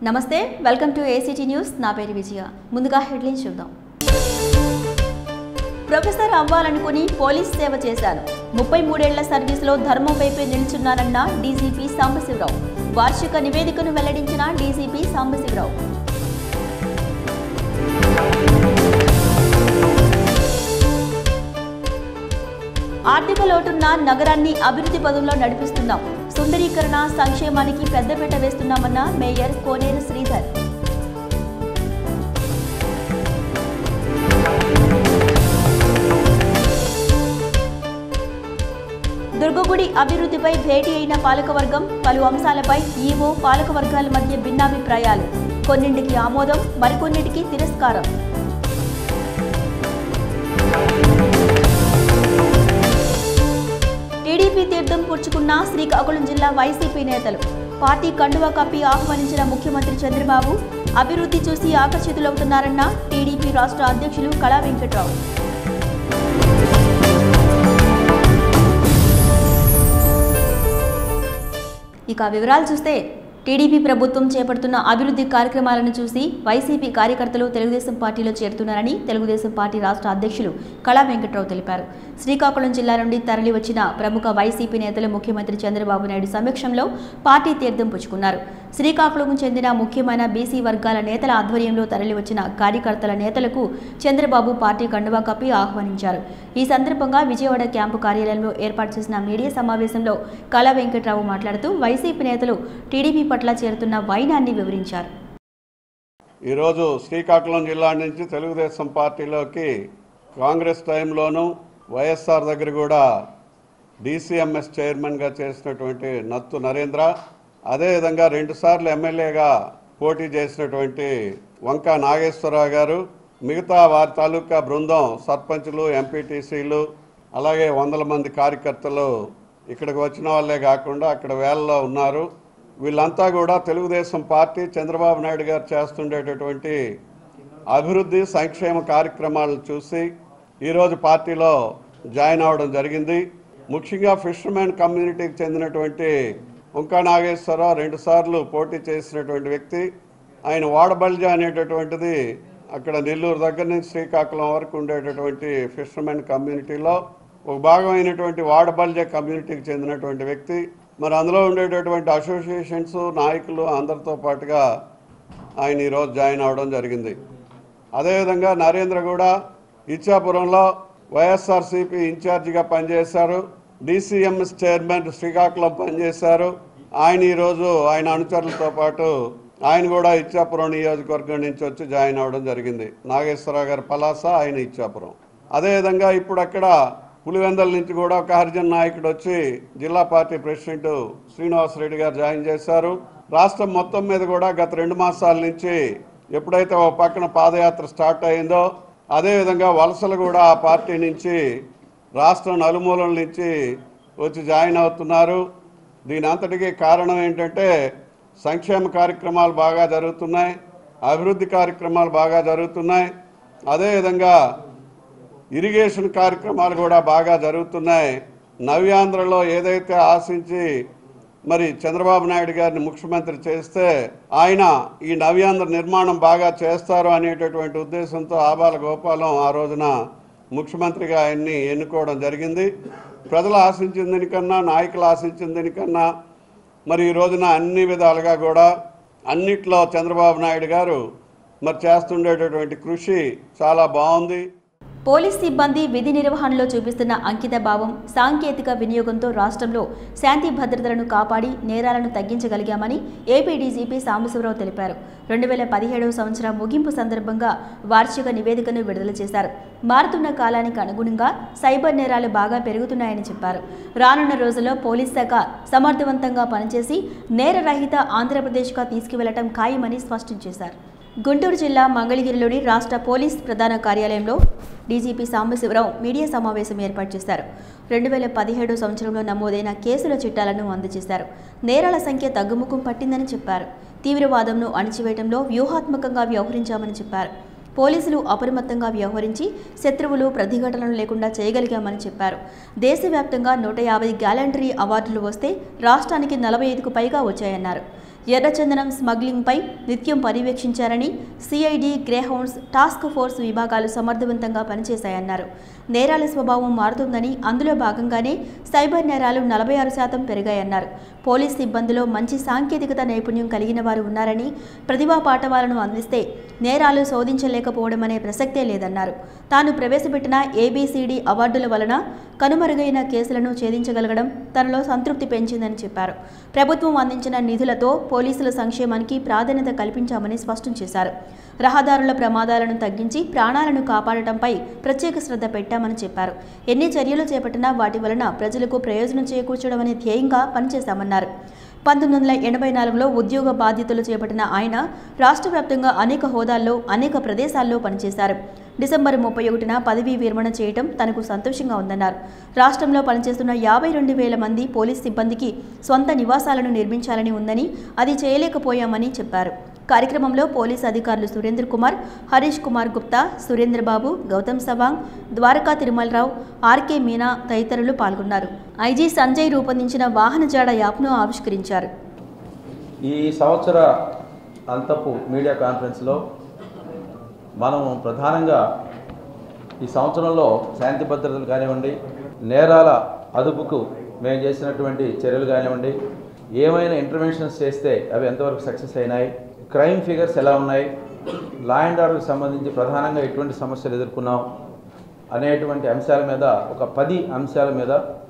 నమస్తే welcome to ACT news నా పేరు విజయ ముందుగా హెడ్లైన్స్ చూద్దాం ప్రొఫెసర్ అవ్వాలనుకుని పోలీస్ సేవ చేశాను ముప్పై మూడేళ్ల సర్వీసులో ధర్మం వైపే నిల్చున్నానన్న డీజీపీ సాంబశివరావు వార్షిక నివేదికను వెల్లడించిన డీజీపీ సాంబశివరావు ఆర్థిక లోటున్న నగరాన్ని అభివృద్ధి పదంలో నడిపిస్తున్నాం సుందరీకరణ సంక్షేమానికి పెద్దపీట వేస్తున్నామన్న మేయర్ కోనేరు శ్రీధర్ దుర్గగుడి అభివృద్ధిపై భేటీ అయిన పాలకవర్గం పలు అంశాలపై ఈవో పాలకవర్గాల మధ్య భిన్నాభిప్రాయాలు కొన్నింటికి ఆమోదం మరికొన్నిటికి తిరస్కారం టీడీపీ తీర్థం పుచ్చుకున్న శ్రీకాకుళం జిల్లా వైసీపీ నేతలు పార్టీ కండువా కప్పి ఆహ్వానించిన ముఖ్యమంత్రి చంద్రబాబు అభివృద్ధి చూసి ఆకర్షితులవుతున్నారన్న టీడీపీ రాష్ట్ర అధ్యక్షులు కళా వెంకట్రావు ఇక వివరాలు చూస్తే టీడీపీ ప్రభుత్వం చేపడుతున్న అభివృద్ధి కార్యక్రమాలను చూసి వైసీపీ కార్యకర్తలు తెలుగుదేశం పార్టీలో చేరుతున్నారని తెలుగుదేశం పార్టీ రాష్ట్ర అధ్యక్షులు కళా వెంకట్రావు తెలిపారు శ్రీకాకుళం జిల్లా నుండి తరలి వచ్చిన ప్రముఖ వైసీపీ నేతలు ముఖ్యమంత్రి చంద్రబాబు నాయుడు సమక్షంలో పార్టీ తీర్థం పుచ్చుకున్నారు శ్రీకాకుళం చెందిన ముఖ్యమైన బీసీ వర్గాల నేతల ఆధ్వర్యంలో తరలి వచ్చిన కార్యకర్తల నేతలకు చంద్రబాబు పార్టీ కండువా కప్పి ఆహ్వానించారు ఈ సందర్భంగా విజయవాడ క్యాంపు కార్యాలయంలో ఏర్పాటు చేసిన మీడియా సమావేశంలో కళా వెంకట్రావు మాట్లాడుతూ వైసీపీ నేతలు టీడీపీ పట్ల చేరుతున్న వైనాన్ని వివరించారు ఈరోజు శ్రీకాకుళం జిల్లా నుంచి తెలుగుదేశం పార్టీలోకి కాంగ్రెస్ టైంలోనూ వైఎస్ఆర్ దగ్గర కూడా డీసీఎంఎస్ చైర్మన్గా చేసినటువంటి నత్తు నరేంద్ర అదేవిధంగా రెండుసార్లు ఎమ్మెల్యేగా పోటీ చేసినటువంటి వంక నాగేశ్వరరావు గారు మిగతా వారి తాలూకా బృందం సర్పంచులు ఎంపీటీసీలు అలాగే వందల మంది కార్యకర్తలు ఇక్కడికి వచ్చిన వాళ్ళే కాకుండా అక్కడ వేలలో ఉన్నారు వీళ్ళంతా కూడా తెలుగుదేశం పార్టీ చంద్రబాబు నాయుడు గారు చేస్తుండేటటువంటి అభివృద్ధి సంక్షేమ కార్యక్రమాలను చూసి ఈరోజు పార్టీలో జాయిన్ అవ్వడం జరిగింది ముఖ్యంగా ఫిషర్మెన్ కమ్యూనిటీకి చెందినటువంటి ఉంకా నాగేశ్వరరావు రెండుసార్లు పోటీ చేసినటువంటి వ్యక్తి ఆయన వాడబల్జ అనేటటువంటిది అక్కడ నెల్లూరు దగ్గర నుంచి శ్రీకాకుళం వరకు ఉండేటటువంటి ఫిషర్మెన్ కమ్యూనిటీలో ఒక భాగమైనటువంటి వాడబల్జ కమ్యూనిటీకి చెందినటువంటి వ్యక్తి మరి అందులో ఉండేటటువంటి అసోసియేషన్స్ నాయకులు అందరితో పాటుగా ఆయన ఈరోజు జాయిన్ అవ్వడం జరిగింది అదేవిధంగా నరేంద్ర కూడా ఇచ్చాపురంలో వైఎస్ఆర్సీపీ ఇన్ఛార్జిగా పనిచేశారు డీసీఎంఎస్ చైర్మన్ శ్రీకాకుళం పనిచేశారు ఆయన ఈరోజు ఆయన అనుచరులతో పాటు ఆయన కూడా ఇచ్చాపురం నియోజకవర్గం నుంచి వచ్చి జాయిన్ అవ్వడం జరిగింది నాగేశ్వరరావు గారి పలాస ఆయన ఇచ్చాపురం అదేవిధంగా ఇప్పుడు అక్కడ పులివెందల నుంచి కూడా ఒక హరిజన్ నాయకుడు వచ్చి జిల్లా పార్టీ ప్రెసిడెంట్ శ్రీనివాసరెడ్డి గారు జాయిన్ చేశారు రాష్ట్రం మొత్తం మీద కూడా గత రెండు మాసాల నుంచి ఎప్పుడైతే ఓ పక్కన పాదయాత్ర స్టార్ట్ అయిందో అదేవిధంగా వలసలు కూడా ఆ పార్టీ నుంచి రాష్ట్రం నలుమూలల నుంచి వచ్చి జాయిన్ అవుతున్నారు దీని అంతటికీ కారణం ఏంటంటే సంక్షేమ కార్యక్రమాలు బాగా జరుగుతున్నాయి అభివృద్ధి కార్యక్రమాలు బాగా జరుగుతున్నాయి అదేవిధంగా ఇరిగేషన్ కార్యక్రమాలు కూడా బాగా జరుగుతున్నాయి నవ్యాంధ్రలో ఏదైతే ఆశించి మరి చంద్రబాబు నాయుడు గారిని ముఖ్యమంత్రి చేస్తే ఆయన ఈ నవ్యాంధ్ర నిర్మాణం బాగా చేస్తారు అనేటటువంటి ఉద్దేశంతో ఆబాల గోపాలం ఆ రోజున ముఖ్యమంత్రిగా ఆయన్ని ఎన్నుకోవడం జరిగింది ప్రజలు ఆశించిన దానికన్నా నాయకులు ఆశించిన దానికన్నా మరి ఈ రోజున అన్ని విధాలుగా కూడా అన్నిట్లో చంద్రబాబు నాయుడు గారు మరి చేస్తుండేటటువంటి కృషి చాలా బాగుంది పోలీస్ సిబ్బంది విధి నిర్వహణలో చూపిస్తున్న అంకిత భావం సాంకేతిక వినియోగంతో రాష్ట్రంలో శాంతి భద్రతలను కాపాడి నేరాలను తగ్గించగలిగామని ఏపీ డీజీపీ సాంబశివరావు తెలిపారు రెండు వేల పదిహేడవ సంవత్సరం ముగింపు సందర్భంగా వార్షిక నివేదికను విడుదల చేశారు మారుతున్న కాలానికి అనుగుణంగా సైబర్ నేరాలు బాగా పెరుగుతున్నాయని చెప్పారు రానున్న రోజుల్లో పోలీస్ శాఖ సమర్థవంతంగా పనిచేసి నేరరహిత ఆంధ్రప్రదేశ్గా తీసుకువెళ్లటం ఖాయమని స్పష్టం చేశారు గుంటూరు జిల్లా మంగళగిరిలోని రాష్ట్ర పోలీస్ ప్రధాన కార్యాలయంలో డీజీపీ సాంబశివరావు మీడియా సమావేశం ఏర్పాటు చేశారు రెండు వేల పదిహేడు సంవత్సరంలో నమోదైన కేసుల చిట్టాలను అందజేశారు నేరాల సంఖ్య తగ్గుముఖం పట్టిందని చెప్పారు తీవ్రవాదంను అణిచివేయడంలో వ్యూహాత్మకంగా వ్యవహరించామని చెప్పారు పోలీసులు అప్రమత్తంగా వ్యవహరించి శత్రువులు ప్రతిఘటనలు లేకుండా చేయగలిగామని చెప్పారు దేశవ్యాప్తంగా నూట యాభై గ్యాలంటరీ అవార్డులు వస్తే రాష్ట్రానికి నలభై ఐదుకు పైగా వచ్చాయన్నారు ఎర్రచందనం స్మగ్లింగ్పై నిత్యం పర్యవేక్షించారని సిఐడి గ్రేహౌండ్స్ టాస్క్ ఫోర్స్ విభాగాలు సమర్థవంతంగా పనిచేశాయన్నారు నేరాల స్వభావం మారుతుందని అందులో భాగంగానే సైబర్ నేరాలు నలభై ఆరు శాతం పెరిగాయన్నారు పోలీస్ సిబ్బందిలో మంచి సాంకేతికత నైపుణ్యం కలిగిన వారు ఉన్నారని ప్రతిభా పాఠవాలను అందిస్తే నేరాలు శోధించలేకపోవడం అనే ప్రసక్తే లేదన్నారు తాను ప్రవేశపెట్టిన ఏబీసీడీ అవార్డుల వలన కనుమరుగైన కేసులను ఛేదించగలగడం తనలో సంతృప్తి పెంచిందని చెప్పారు ప్రభుత్వం అందించిన నిధులతో పోలీసుల సంక్షేమానికి ప్రాధాన్యత కల్పించామని స్పష్టం చేశారు రహదారుల ప్రమాదాలను తగ్గించి ప్రాణాలను కాపాడటంపై ప్రత్యేక శ్రద్ధ పెట్టామని చెప్పారు ఎన్ని చర్యలు చేపట్టినా వాటి వలన ప్రజలకు ప్రయోజనం చేకూర్చడం అనే ధ్యేయంగా పనిచేశామన్నారు పంతొమ్మిది వందల ఎనభై నాలుగులో ఉద్యోగ బాధ్యతలు చేపట్టిన ఆయన రాష్ట్ర వ్యాప్తంగా అనేక హోదాల్లో అనేక ప్రదేశాల్లో పనిచేశారు డిసెంబర్ ముప్పై ఒకటిన పదవీ విరమణ చేయటం తనకు సంతోషంగా ఉందన్నారు రాష్ట్రంలో పనిచేస్తున్న యాభై రెండు వేల మంది పోలీస్ సిబ్బందికి సొంత నివాసాలను నిర్మించాలని ఉందని అది చేయలేకపోయామని చెప్పారు కార్యక్రమంలో పోలీస్ అధికారులు సురేంద్ర కుమార్ హరీష్ కుమార్ గుప్తా సురేంద్ర బాబు గౌతమ్ సవాంగ్ ద్వారకా తిరుమలరావు ఆర్కే మీనా తదితరులు పాల్గొన్నారు ఐజీ సంజయ్ రూపొందించిన వాహన జాడ యాప్ను ఆవిష్కరించారు ఈ సంవత్సర అంతపు మీడియా కాన్ఫరెన్స్లో మనం ప్రధానంగా ఈ సంవత్సరంలో శాంతి భద్రతలు కానివ్వండి నేరాల అదుపుకు మేము చేసినటువంటి చర్యలు కానివ్వండి ఏమైనా ఇంటర్వెన్షన్స్ చేస్తే అవి ఎంతవరకు సక్సెస్ అయినాయి క్రైమ్ ఫిగర్స్ ఎలా ఉన్నాయి లా అండ్ ఆర్డర్కి సంబంధించి ప్రధానంగా ఎటువంటి సమస్యలు ఎదుర్కొన్నాం అనేటువంటి అంశాల మీద ఒక పది అంశాల మీద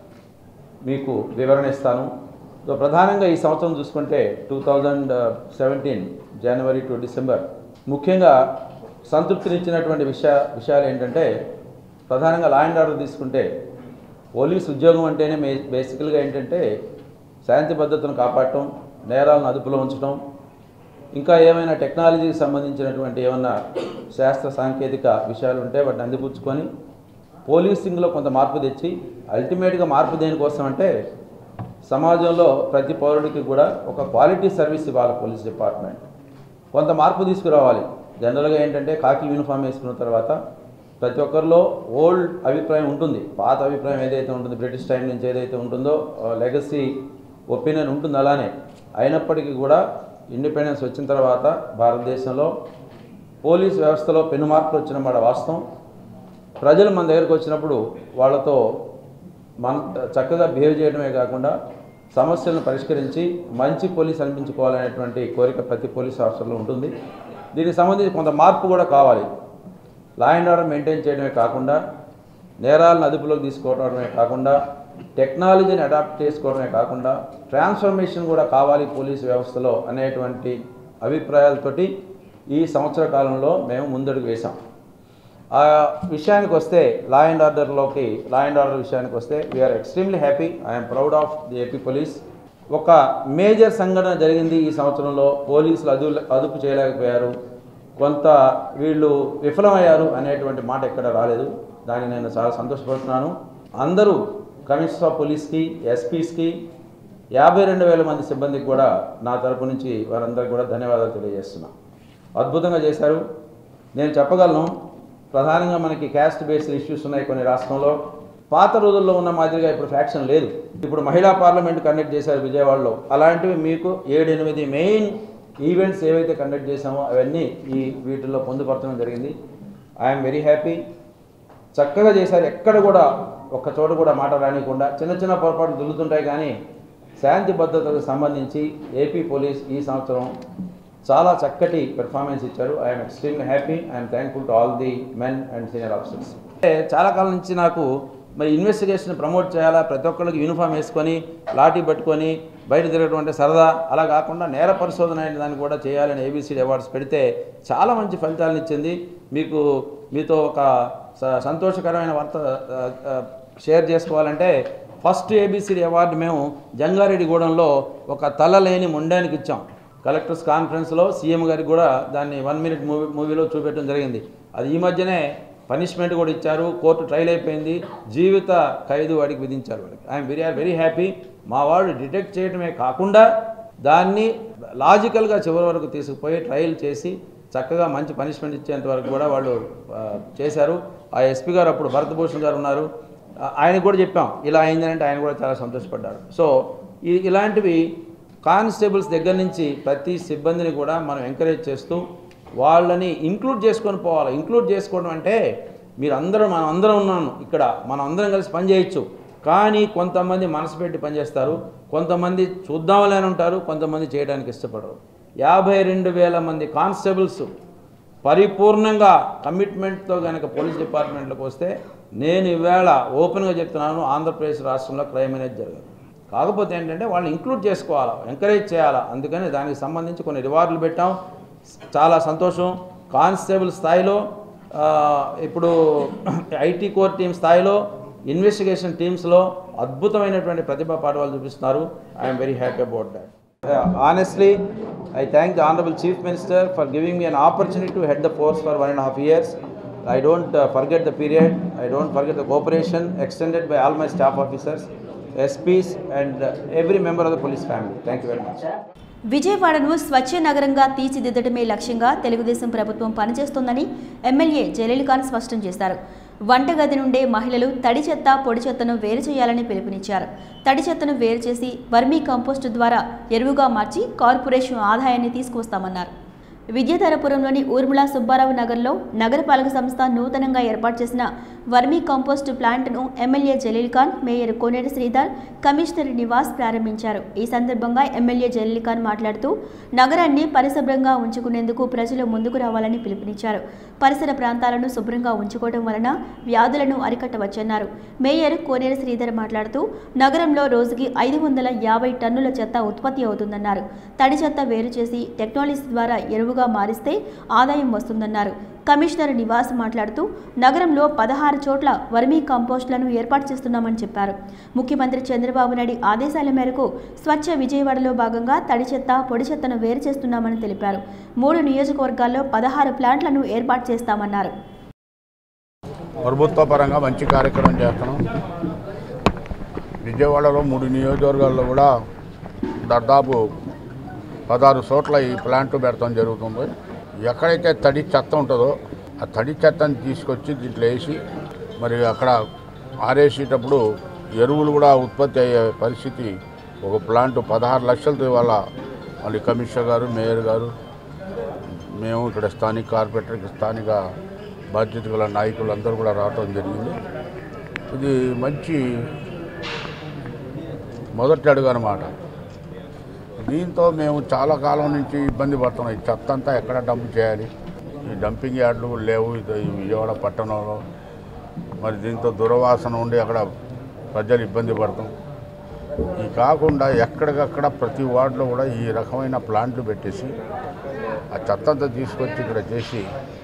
మీకు వివరణ ఇస్తాను సో ప్రధానంగా ఈ సంవత్సరం చూసుకుంటే two thousand seventeen January to December ముఖ్యంగా సంతృప్తినిచ్చినటువంటి విషయ విషయాలు ఏంటంటే ప్రధానంగా లా అండ్ ఆర్డర్ తీసుకుంటే పోలీస్ ఉద్యోగం అంటేనే మే బేసికల్గా ఏంటంటే శాంతి భద్రతను కాపాడటం నేరాలను అదుపులో ఉంచడం ఇంకా ఏమైనా టెక్నాలజీకి సంబంధించినటువంటి ఏమన్నా శాస్త్ర సాంకేతిక విషయాలు ఉంటే వాటిని అందిపుచ్చుకొని పోలీసింగ్లో కొంత మార్పు తెచ్చి అల్టిమేట్గా మార్పు దేనికోసం అంటే సమాజంలో ప్రతి పౌరుడికి కూడా ఒక క్వాలిటీ సర్వీస్ ఇవ్వాలి పోలీస్ డిపార్ట్మెంట్ కొంత మార్పు తీసుకురావాలి జనరల్గా ఏంటంటే కాకి యూనిఫామ్ వేసుకున్న తర్వాత ప్రతి ఒక్కరిలో ఓల్డ్ అభిప్రాయం ఉంటుంది పాత అభిప్రాయం ఏదైతే ఉంటుందో బ్రిటిష్ టైం నుంచి ఏదైతే ఉంటుందో లెగసీ ఒపీనియన్ ఉంటుంది అలానే అయినప్పటికీ కూడా ఇండిపెండెన్స్ వచ్చిన తర్వాత భారతదేశంలో పోలీస్ వ్యవస్థలో పెను మార్పులు వచ్చిన మాట వాస్తవం ప్రజలు మన దగ్గరకు వచ్చినప్పుడు వాళ్ళతో మన చక్కగా బిహేవ్ చేయడమే కాకుండా సమస్యలను పరిష్కరించి మంచి పోలీస్ అనిపించుకోవాలనేటువంటి కోరిక ప్రతి పోలీస్ ఆఫీసర్లో ఉంటుంది దీనికి సంబంధించి కొంత మార్పు కూడా కావాలి లా అండ్ ఆర్డర్ మెయింటైన్ చేయడమే కాకుండా నేరాలను అదుపులోకి తీసుకోవడమే కాకుండా టెక్నాలజీని అడాప్ట్ చేసుకోవడమే కాకుండా ట్రాన్స్ఫర్మేషన్ కూడా కావాలి పోలీసు వ్యవస్థలో అనేటువంటి అభిప్రాయాలతోటి ఈ సంవత్సర కాలంలో మేము ముందడుగు వేశాం ఆ విషయానికి వస్తే లా అండ్ ఆర్డర్లోకి లా అండ్ ఆర్డర్ విషయానికి వస్తే we're extremely happy I'm proud of the AP police ఒక మేజర్ సంఘటన జరిగింది ఈ సంవత్సరంలో పోలీసులు అదు అదుపు చేయలేకపోయారు కొంత వీళ్ళు విఫలమయ్యారు అనేటువంటి మాట ఎక్కడ రాలేదు దాన్ని నేను చాలా సంతోషపడుతున్నాను అందరూ కమిషనర్ ఆఫ్ పోలీస్కి ఎస్పీస్కి యాభై రెండు వేల మంది సిబ్బందికి కూడా నా తరపు నుంచి వారందరికీ కూడా ధన్యవాదాలు తెలియజేస్తున్నాను అద్భుతంగా చేశారు నేను చెప్పగలను ప్రధానంగా మనకి క్యాస్ట్ బేస్డ్ ఇష్యూస్ ఉన్నాయి కొన్ని రాష్ట్రంలో పాత రోజుల్లో ఉన్న మాదిరిగా ఇప్పుడు ఫ్యాక్షన్ లేదు ఇప్పుడు మహిళా పార్లమెంట్ కండక్ట్ చేశారు విజయవాడలో అలాంటివి మీకు ఏడు ఎనిమిది మెయిన్ ఈవెంట్స్ ఏవైతే కండక్ట్ చేశామో అవన్నీ ఈ వీటిల్లో పొందుపరచడం జరిగింది ఐఎమ్ వెరీ హ్యాపీ చక్కగా చేశారు ఎక్కడ కూడా ఒక్క చోట కూడా మాట రానికుండా చిన్న చిన్న పొరపాట్లు దుల్లుతుంటాయి కానీ శాంతి భద్రతకు సంబంధించి ఏపీ పోలీస్ ఈ సంవత్సరం చాలా చక్కటి పెర్ఫార్మెన్స్ ఇచ్చారు I'm extremely happy I'm thankful to all the men and senior officers చాలా కాలం నుంచి నాకు మరి ఇన్వెస్టిగేషన్ ప్రమోట్ చేయాలా ప్రతి ఒక్కరికి యూనిఫామ్ వేసుకొని లాఠీ పట్టుకొని బయట తిరగడం అంటే సరదా అలా కాకుండా నేర పరిశోధన అనే దాన్ని కూడా చేయాలని ఏబీసీ అవార్డ్స్ పెడితే చాలా మంచి ఫలితాలను ఇచ్చింది మీకు మీతో ఒక స- సంతోషకరమైన వార్త ఆ, ఆ, షేర్ చేసుకోవాలంటే ఫస్ట్ ఏబీసీ అవార్డు మేము జంగారెడ్డిగూడెంలో ఒక తల లేని ముండానికి ఇచ్చాం కలెక్టర్స్ కాన్ఫరెన్స్లో సీఎం గారికి కూడా దాన్ని వన్ మినిట్ మూవీ మూవీలో చూపెట్టడం జరిగింది అది ఈ మధ్యనే పనిష్మెంట్ కూడా ఇచ్చారు కోర్టు ట్రయల్ అయిపోయింది జీవిత ఖైదు వాడికి విధించారు వాడికి I'm very are very happy మా వాడు డిటెక్ట్ చేయడమే కాకుండా దాన్ని లాజికల్గా చివరి వరకు తీసుకుపోయి ట్రయల్ చేసి చక్కగా మంచి పనిష్మెంట్ ఇచ్చేంత వరకు కూడా వాళ్ళు ఆ, చేశారు ఆ ఎస్పీ గారు అప్పుడు భరతభూషణ్ గారు ఉన్నారు ఆ- ఆయనకు కూడా చెప్పాం ఇలా అయిందని అంటే ఆయన కూడా చాలా సంతోషపడ్డారు సో ఈ ఇలాంటివి కానిస్టేబుల్స్ దగ్గర నుంచి ప్రతి సిబ్బందిని కూడా మనం ఎంకరేజ్ చేస్తూ వాళ్ళని ఇంక్లూడ్ చేసుకొని పోవాలి ఇంక్లూడ్ చేసుకోవడం అంటే మీరు అందరూ మనం అందరం ఉన్నాను ఇక్కడ మనం అందరం కలిసి పని చేయొచ్చు కానీ కొంతమంది మనసు పెట్టి పనిచేస్తారు కొంతమంది చూద్దామని ఉంటారు కొంతమంది చేయడానికి ఇష్టపడరు యాభై రెండు వేల మంది కానిస్టేబుల్స్ పరిపూర్ణంగా కమిట్మెంట్తో కనుక పోలీస్ డిపార్ట్మెంట్లోకి వస్తే నేను ఈవేళ ఓపెన్గా చెప్తున్నాను ఆంధ్రప్రదేశ్ రాష్ట్రంలో క్రైమ్ అనేది జరగదు కాకపోతే ఏంటంటే వాళ్ళని ఇంక్లూడ్ చేసుకోవాలా ఎంకరేజ్ చేయాలా అందుకని దానికి సంబంధించి కొన్ని రివార్డులు పెట్టాం చాలా సంతోషం కానిస్టేబుల్ స్థాయిలో ఆ, ఇప్పుడు ఐటీ కోర్ టీమ్ స్థాయిలో ఇన్వెస్టిగేషన్ టీమ్స్లో అద్భుతమైనటువంటి ప్రతిభా పాఠవాలు చూపిస్తున్నారు I'm very happy about that honestly I thank the honourable chief minister for giving me an opportunity to head the force for one and half years I don't uh, forget the period, I don't forget the cooperation extended by all my staff officers, SPs, and uh, every member of the police family. Thank you very much. విజయవాడను స్వచ్ఛ నగరంగా తీర్చిదిద్దడమే లక్ష్యంగా తెలుగుదేశం ప్రభుత్వం పనిచేస్తోందని MLA Jaleel Khan స్పష్టం చేశారు వంటగది నుండే మహిళలు తడి చెత్త పొడి చెత్తను వేరు చేయాలని పిలుపునిచ్చారు తడి చెత్తను వేరు చేసి వర్మీ కంపోస్టు ద్వారా ఎరువుగా మార్చి కార్పొరేషన్ ఆదాయాన్ని తీసుకువస్తామన్నారు విద్యాధరపురంలోని ఊర్మిళ సుబ్బారావు నగర్లో నగరపాలక సంస్థ నూతనంగా ఏర్పాటు చేసిన వర్మీ కంపోస్ట్ ప్లాంట్ను MLA Jaleel Khan mayor Koneru Sridhar commissioner Nivas ప్రారంభించారు ఈ సందర్భంగా ఎమ్మెల్యే జలీల్ ఖాన్ మాట్లాడుతూ నగరాన్ని పరిశుభ్రంగా ఉంచుకునేందుకు ప్రజలు ముందుకు రావాలని పిలుపునిచ్చారు పరిసర ప్రాంతాలను శుభ్రంగా ఉంచుకోవడం వలన వ్యాధులను అరికట్టవచ్చన్నారు మేయర్ కోనేరు శ్రీధర్ మాట్లాడుతూ నగరంలో రోజుకి ఐదు వందల యాభై టన్నుల చెత్త ఉత్పత్తి అవుతుందన్నారు తడి చెత్త వేరు చేసి టెక్నాలజీ ద్వారా ఎరువుగా మారిస్తే ఆదాయం వస్తుందన్నారు కమిషనర్ నివాస్ మాట్లాడుతూ నగరంలో పదహారు చోట్ల వర్మీ కంపోస్టులను ఏర్పాటు చేస్తున్నామని చెప్పారు ముఖ్యమంత్రి చంద్రబాబు నాయుడు ఆదేశాల మేరకు స్వచ్ఛ విజయవాడలో భాగంగా తడి చెత్త పొడి చెత్తను వేరు చేస్తున్నామని తెలిపారు మూడు నియోజకవర్గాల్లో పదహారు ప్లాంట్లను ఏర్పాటు చేస్తామన్నారు ప్రభుత్వ పరంగా మంచి కార్యక్రమం చేస్తున్నాం విజయవాడలో మూడు నియోజకవర్గాల్లో కూడా దాదాపు పదహారు చోట్ల ఈ ప్లాంట్ పెడతాం జరుగుతుంది ఎక్కడైతే తడి చెత్త ఉంటుందో ఆ తడి చెత్తని తీసుకొచ్చి దీంట్లో వేసి మరి అక్కడ ఆరేసేటప్పుడు ఎరువులు కూడా ఉత్పత్తి అయ్యే పరిస్థితి ఒక ప్లాంట్ పదహారు లక్షలతో ఇవాళ మళ్ళీ కమిషనర్ గారు మేయర్ గారు మేము ఇక్కడ స్థానిక కార్పొరేటర్కి స్థానిక బాధ్యత గల నాయకులు అందరూ కూడా రావటం జరిగింది ఇది మంచి మొదటి అడుగు అనమాట దీంతో మేము చాలా కాలం నుంచి ఇబ్బంది పడుతున్నాం ఈ చెత్త అంతా ఎక్కడ డంప్ చేయాలి ఈ డంపింగ్ యార్డులు కూడా లేవు ఇది ఈ విజయవాడ పట్టణంలో మరి దీంతో దుర్వాసన ఉండి అక్కడ ప్రజలు ఇబ్బంది పడతాం ఈ కాకుండా ఎక్కడికక్కడ ప్రతి వార్డులో కూడా ఈ రకమైన ప్లాంట్లు పెట్టేసి ఆ చెత్త అంతా తీసుకొచ్చి ఇక్కడ చేసి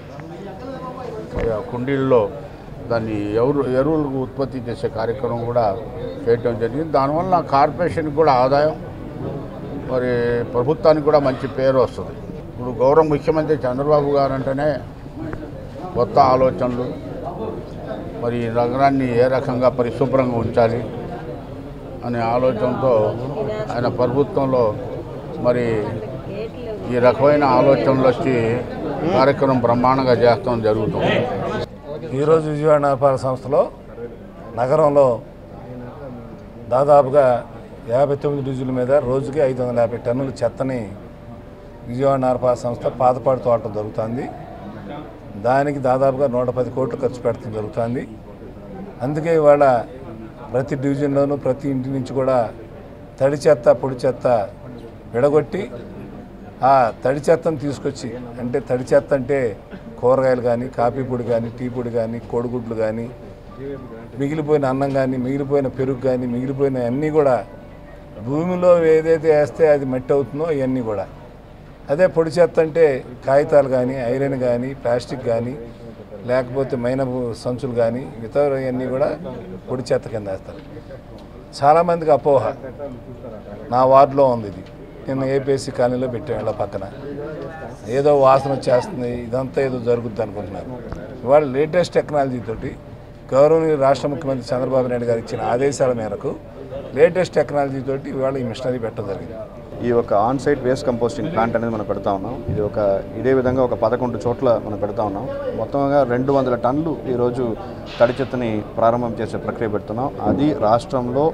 ఆ కుండీల్లో దాన్ని ఎవరు ఎరువులకు ఉత్పత్తి చేసే కార్యక్రమం కూడా చేయటం జరిగింది దానివల్ల కార్పొరేషన్కి కూడా ఆదాయం మరి ప్రభుత్వానికి కూడా మంచి పేరు వస్తుంది ఇప్పుడు గౌరవ ముఖ్యమంత్రి చంద్రబాబు గారు అంటేనే కొత్త ఆలోచనలు మరి ఈ నగరాన్ని ఏ రకంగా పరిశుభ్రంగా ఉంచాలి అనే ఆలోచనతో ఆయన ప్రభుత్వంలో మరి ఈ రకమైన ఆలోచనలు వచ్చి కార్యక్రమం బ్రహ్మాండంగా చేస్తాం జరుగుతుంది ఈరోజు విజయవాడ నగరపాలక సంస్థలో నగరంలో దాదాపుగా యాభై తొమ్మిది డివిజన్ల మీద రోజుకి ఐదు వందల యాభై టన్నుల చెత్తని విజయవాడ నగరపాలక సంస్థ పాతపాడు తోటం జరుగుతుంది దానికి దాదాపుగా నూట పది కోట్లు ఖర్చు పెట్టడం జరుగుతుంది అందుకే ఇవాళ ప్రతి డివిజన్లోనూ ప్రతి ఇంటి నుంచి కూడా తడి చెత్త పొడి చెత్త విడగొట్టి ఆ తడి చెత్తను తీసుకొచ్చి అంటే తడి చెత్త అంటే కూరగాయలు కానీ కాఫీ పొడి కానీ టీ పొడి కానీ కోడిగుడ్లు కానీ మిగిలిపోయిన అన్నం కానీ మిగిలిపోయిన పెరుగు కానీ మిగిలిపోయిన అన్నీ కూడా భూమిలో ఏదైతే వేస్తే అది మట్టి అవుతుందో ఇవన్నీ కూడా అదే పొడి చెత్త అంటే కాగితాలు కానీ ఐరన్ కానీ ప్లాస్టిక్ కానీ లేకపోతే మైనపు సంచులు కానీ ఇతర ఇవన్నీ కూడా పొడి చెత్త కింద వేస్తారు చాలామందికి అపోహ నా వార్డులో ఉంది ఇది నిన్న ఏపీఎస్సీ కాలనీలో పెట్టాం ఇళ్ళ పక్కన ఏదో వాసన వచ్చేస్తుంది ఇదంతా ఏదో జరుగుద్ది అనుకుంటున్నారు ఇవాళ లేటెస్ట్ టెక్నాలజీ తోటి గౌరవనీయ రాష్ట్ర ముఖ్యమంత్రి చంద్రబాబు నాయుడు గారు ఇచ్చిన ఆదేశాల మేరకు లేటెస్ట్ టెక్నాలజీ తోటి ఇవాళ ఈ మిషనరీ పెట్టడం జరిగింది ఈ ఒక on site waste composting plant అనేది మనం పెడతా ఉన్నాం ఇది ఒక ఇదే విధంగా ఒక పదకొండు చోట్ల మనం పెడతా ఉన్నాం మొత్తంగా రెండు వందల టన్నులు ఈరోజు తడి చెత్తని ప్రారంభం చేసే ప్రక్రియ పెడుతున్నాం అది రాష్ట్రంలో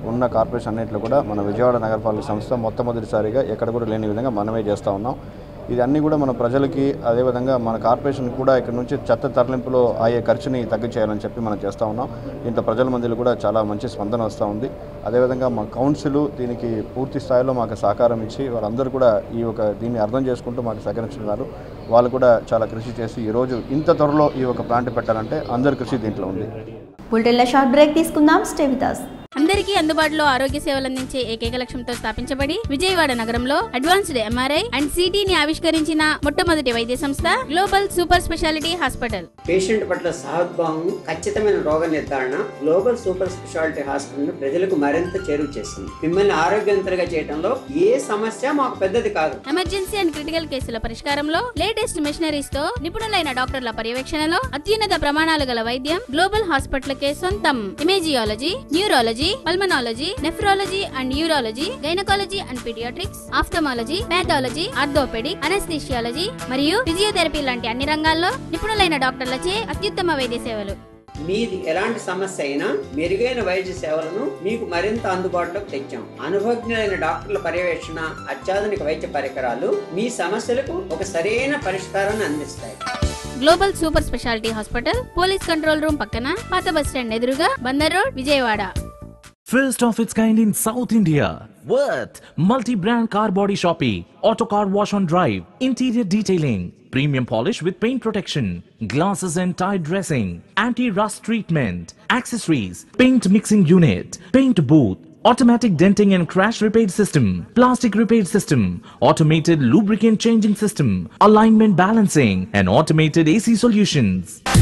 ఉన్న కార్పొరేషన్ అన్నింటిలో కూడా మన విజయవాడ నగరపాలక సంస్థ మొట్టమొదటిసారిగా ఎక్కడ కూడా లేని విధంగా మనమే చేస్తూ ఉన్నాం ఇది అన్నీ కూడా మన ప్రజలకి అదేవిధంగా మన కార్పొరేషన్ కూడా ఇక్కడ నుంచి చెత్త తరలింపులో అయ్యే ఖర్చుని తగ్గించేయాలని చెప్పి మనం చేస్తూ ఉన్నాం దీంట్లో ప్రజల మధ్యలో కూడా చాలా మంచి స్పందన వస్తూ ఉంది అదేవిధంగా మా కౌన్సిల్ దీనికి పూర్తి స్థాయిలో మాకు సహకారం ఇచ్చి వాళ్ళందరూ కూడా ఈ ఒక దీన్ని అర్థం చేసుకుంటూ మాకు సహకరించున్నారు వాళ్ళు కూడా చాలా కృషి చేసి ఈరోజు ఇంత త్వరలో ఈ ఒక ప్లాంట్ పెట్టాలంటే అందరి కృషి దీంట్లో ఉంది బులెటిన్లో షార్ట్ బ్రేక్ తీసుకుందాం స్టే విత్ us. అందరికీ అందుబాటులో ఆరోగ్య సేవలు అందించే ఏకైక లక్ష్యంతో స్థాపించబడి విజయవాడ నగరంలో అడ్వాన్స్డ్ ఎంఆర్ఐ అండ్ సిటీని ఆవిష్కరించిన మొట్టమొదటి వైద్య సంస్థ Global Super Speciality Hospital patient పట్ల సహద్భావం ఖచ్చితమైన రోగ నిర్ధారణ గ్లోబల్ సూపర్ స్పెషాలిటీ హాస్పిటల్ ప్రజలకు మరింత చేరువ చేసింది మిమ్మల్ని ఆరోగ్యవంతులుగా చేయడంలో ఏ సమస్య మాకు పెద్దది కాదు ఎమర్జెన్సీ అండ్ క్రిటికల్ కేసుల పరిష్కారంలో లేటెస్ట్ మిషనరీస్ తో నిపుణులైన డాక్టర్ల పర్యవేక్షణలో అత్యున్నత ప్రమాణాలు గల వైద్యం గ్లోబల్ హాస్పిటల్ కే సొంతం imageology neurology pulmonology nephrology and urology gynaecology and paediatrics ophthalmology pathology orthopaedic anaesthesiology మరియు ఫిజియోథెరపీ లాంటి అన్ని రంగాల్లో నిపుణులైన డాక్టర్లచే అత్యుత్తమ వైద్య సేవలు మీది ఎలాంటి సమస్య అయినా మెరుగైన వైద్య సేవలను మీకు మరింత అందుబాటులోకి తెచ్చాం అనుభవజ్ఞులైన డాక్టర్ల పర్యవేక్షణ అత్యాధునిక వైద్య పరికరాలు మీ సమస్యలకు ఒక సరైన పరిష్కారాన్ని అందిస్తాయి Global Super Speciality Hospital police control room పక్కన పాత బస్ స్టాండ్ ఎదురుగా Bandar road Vijayawada First of its kind in South India. Worth multi-brand car body shopping, auto car wash on drive, interior detailing, premium polish with paint protection, glasses and tire dressing, anti-rust treatment, accessories, paint mixing unit, paint booth, automatic denting and crash repair system, plastic repair system, automated lubricant changing system, alignment balancing, and automated AC solutions.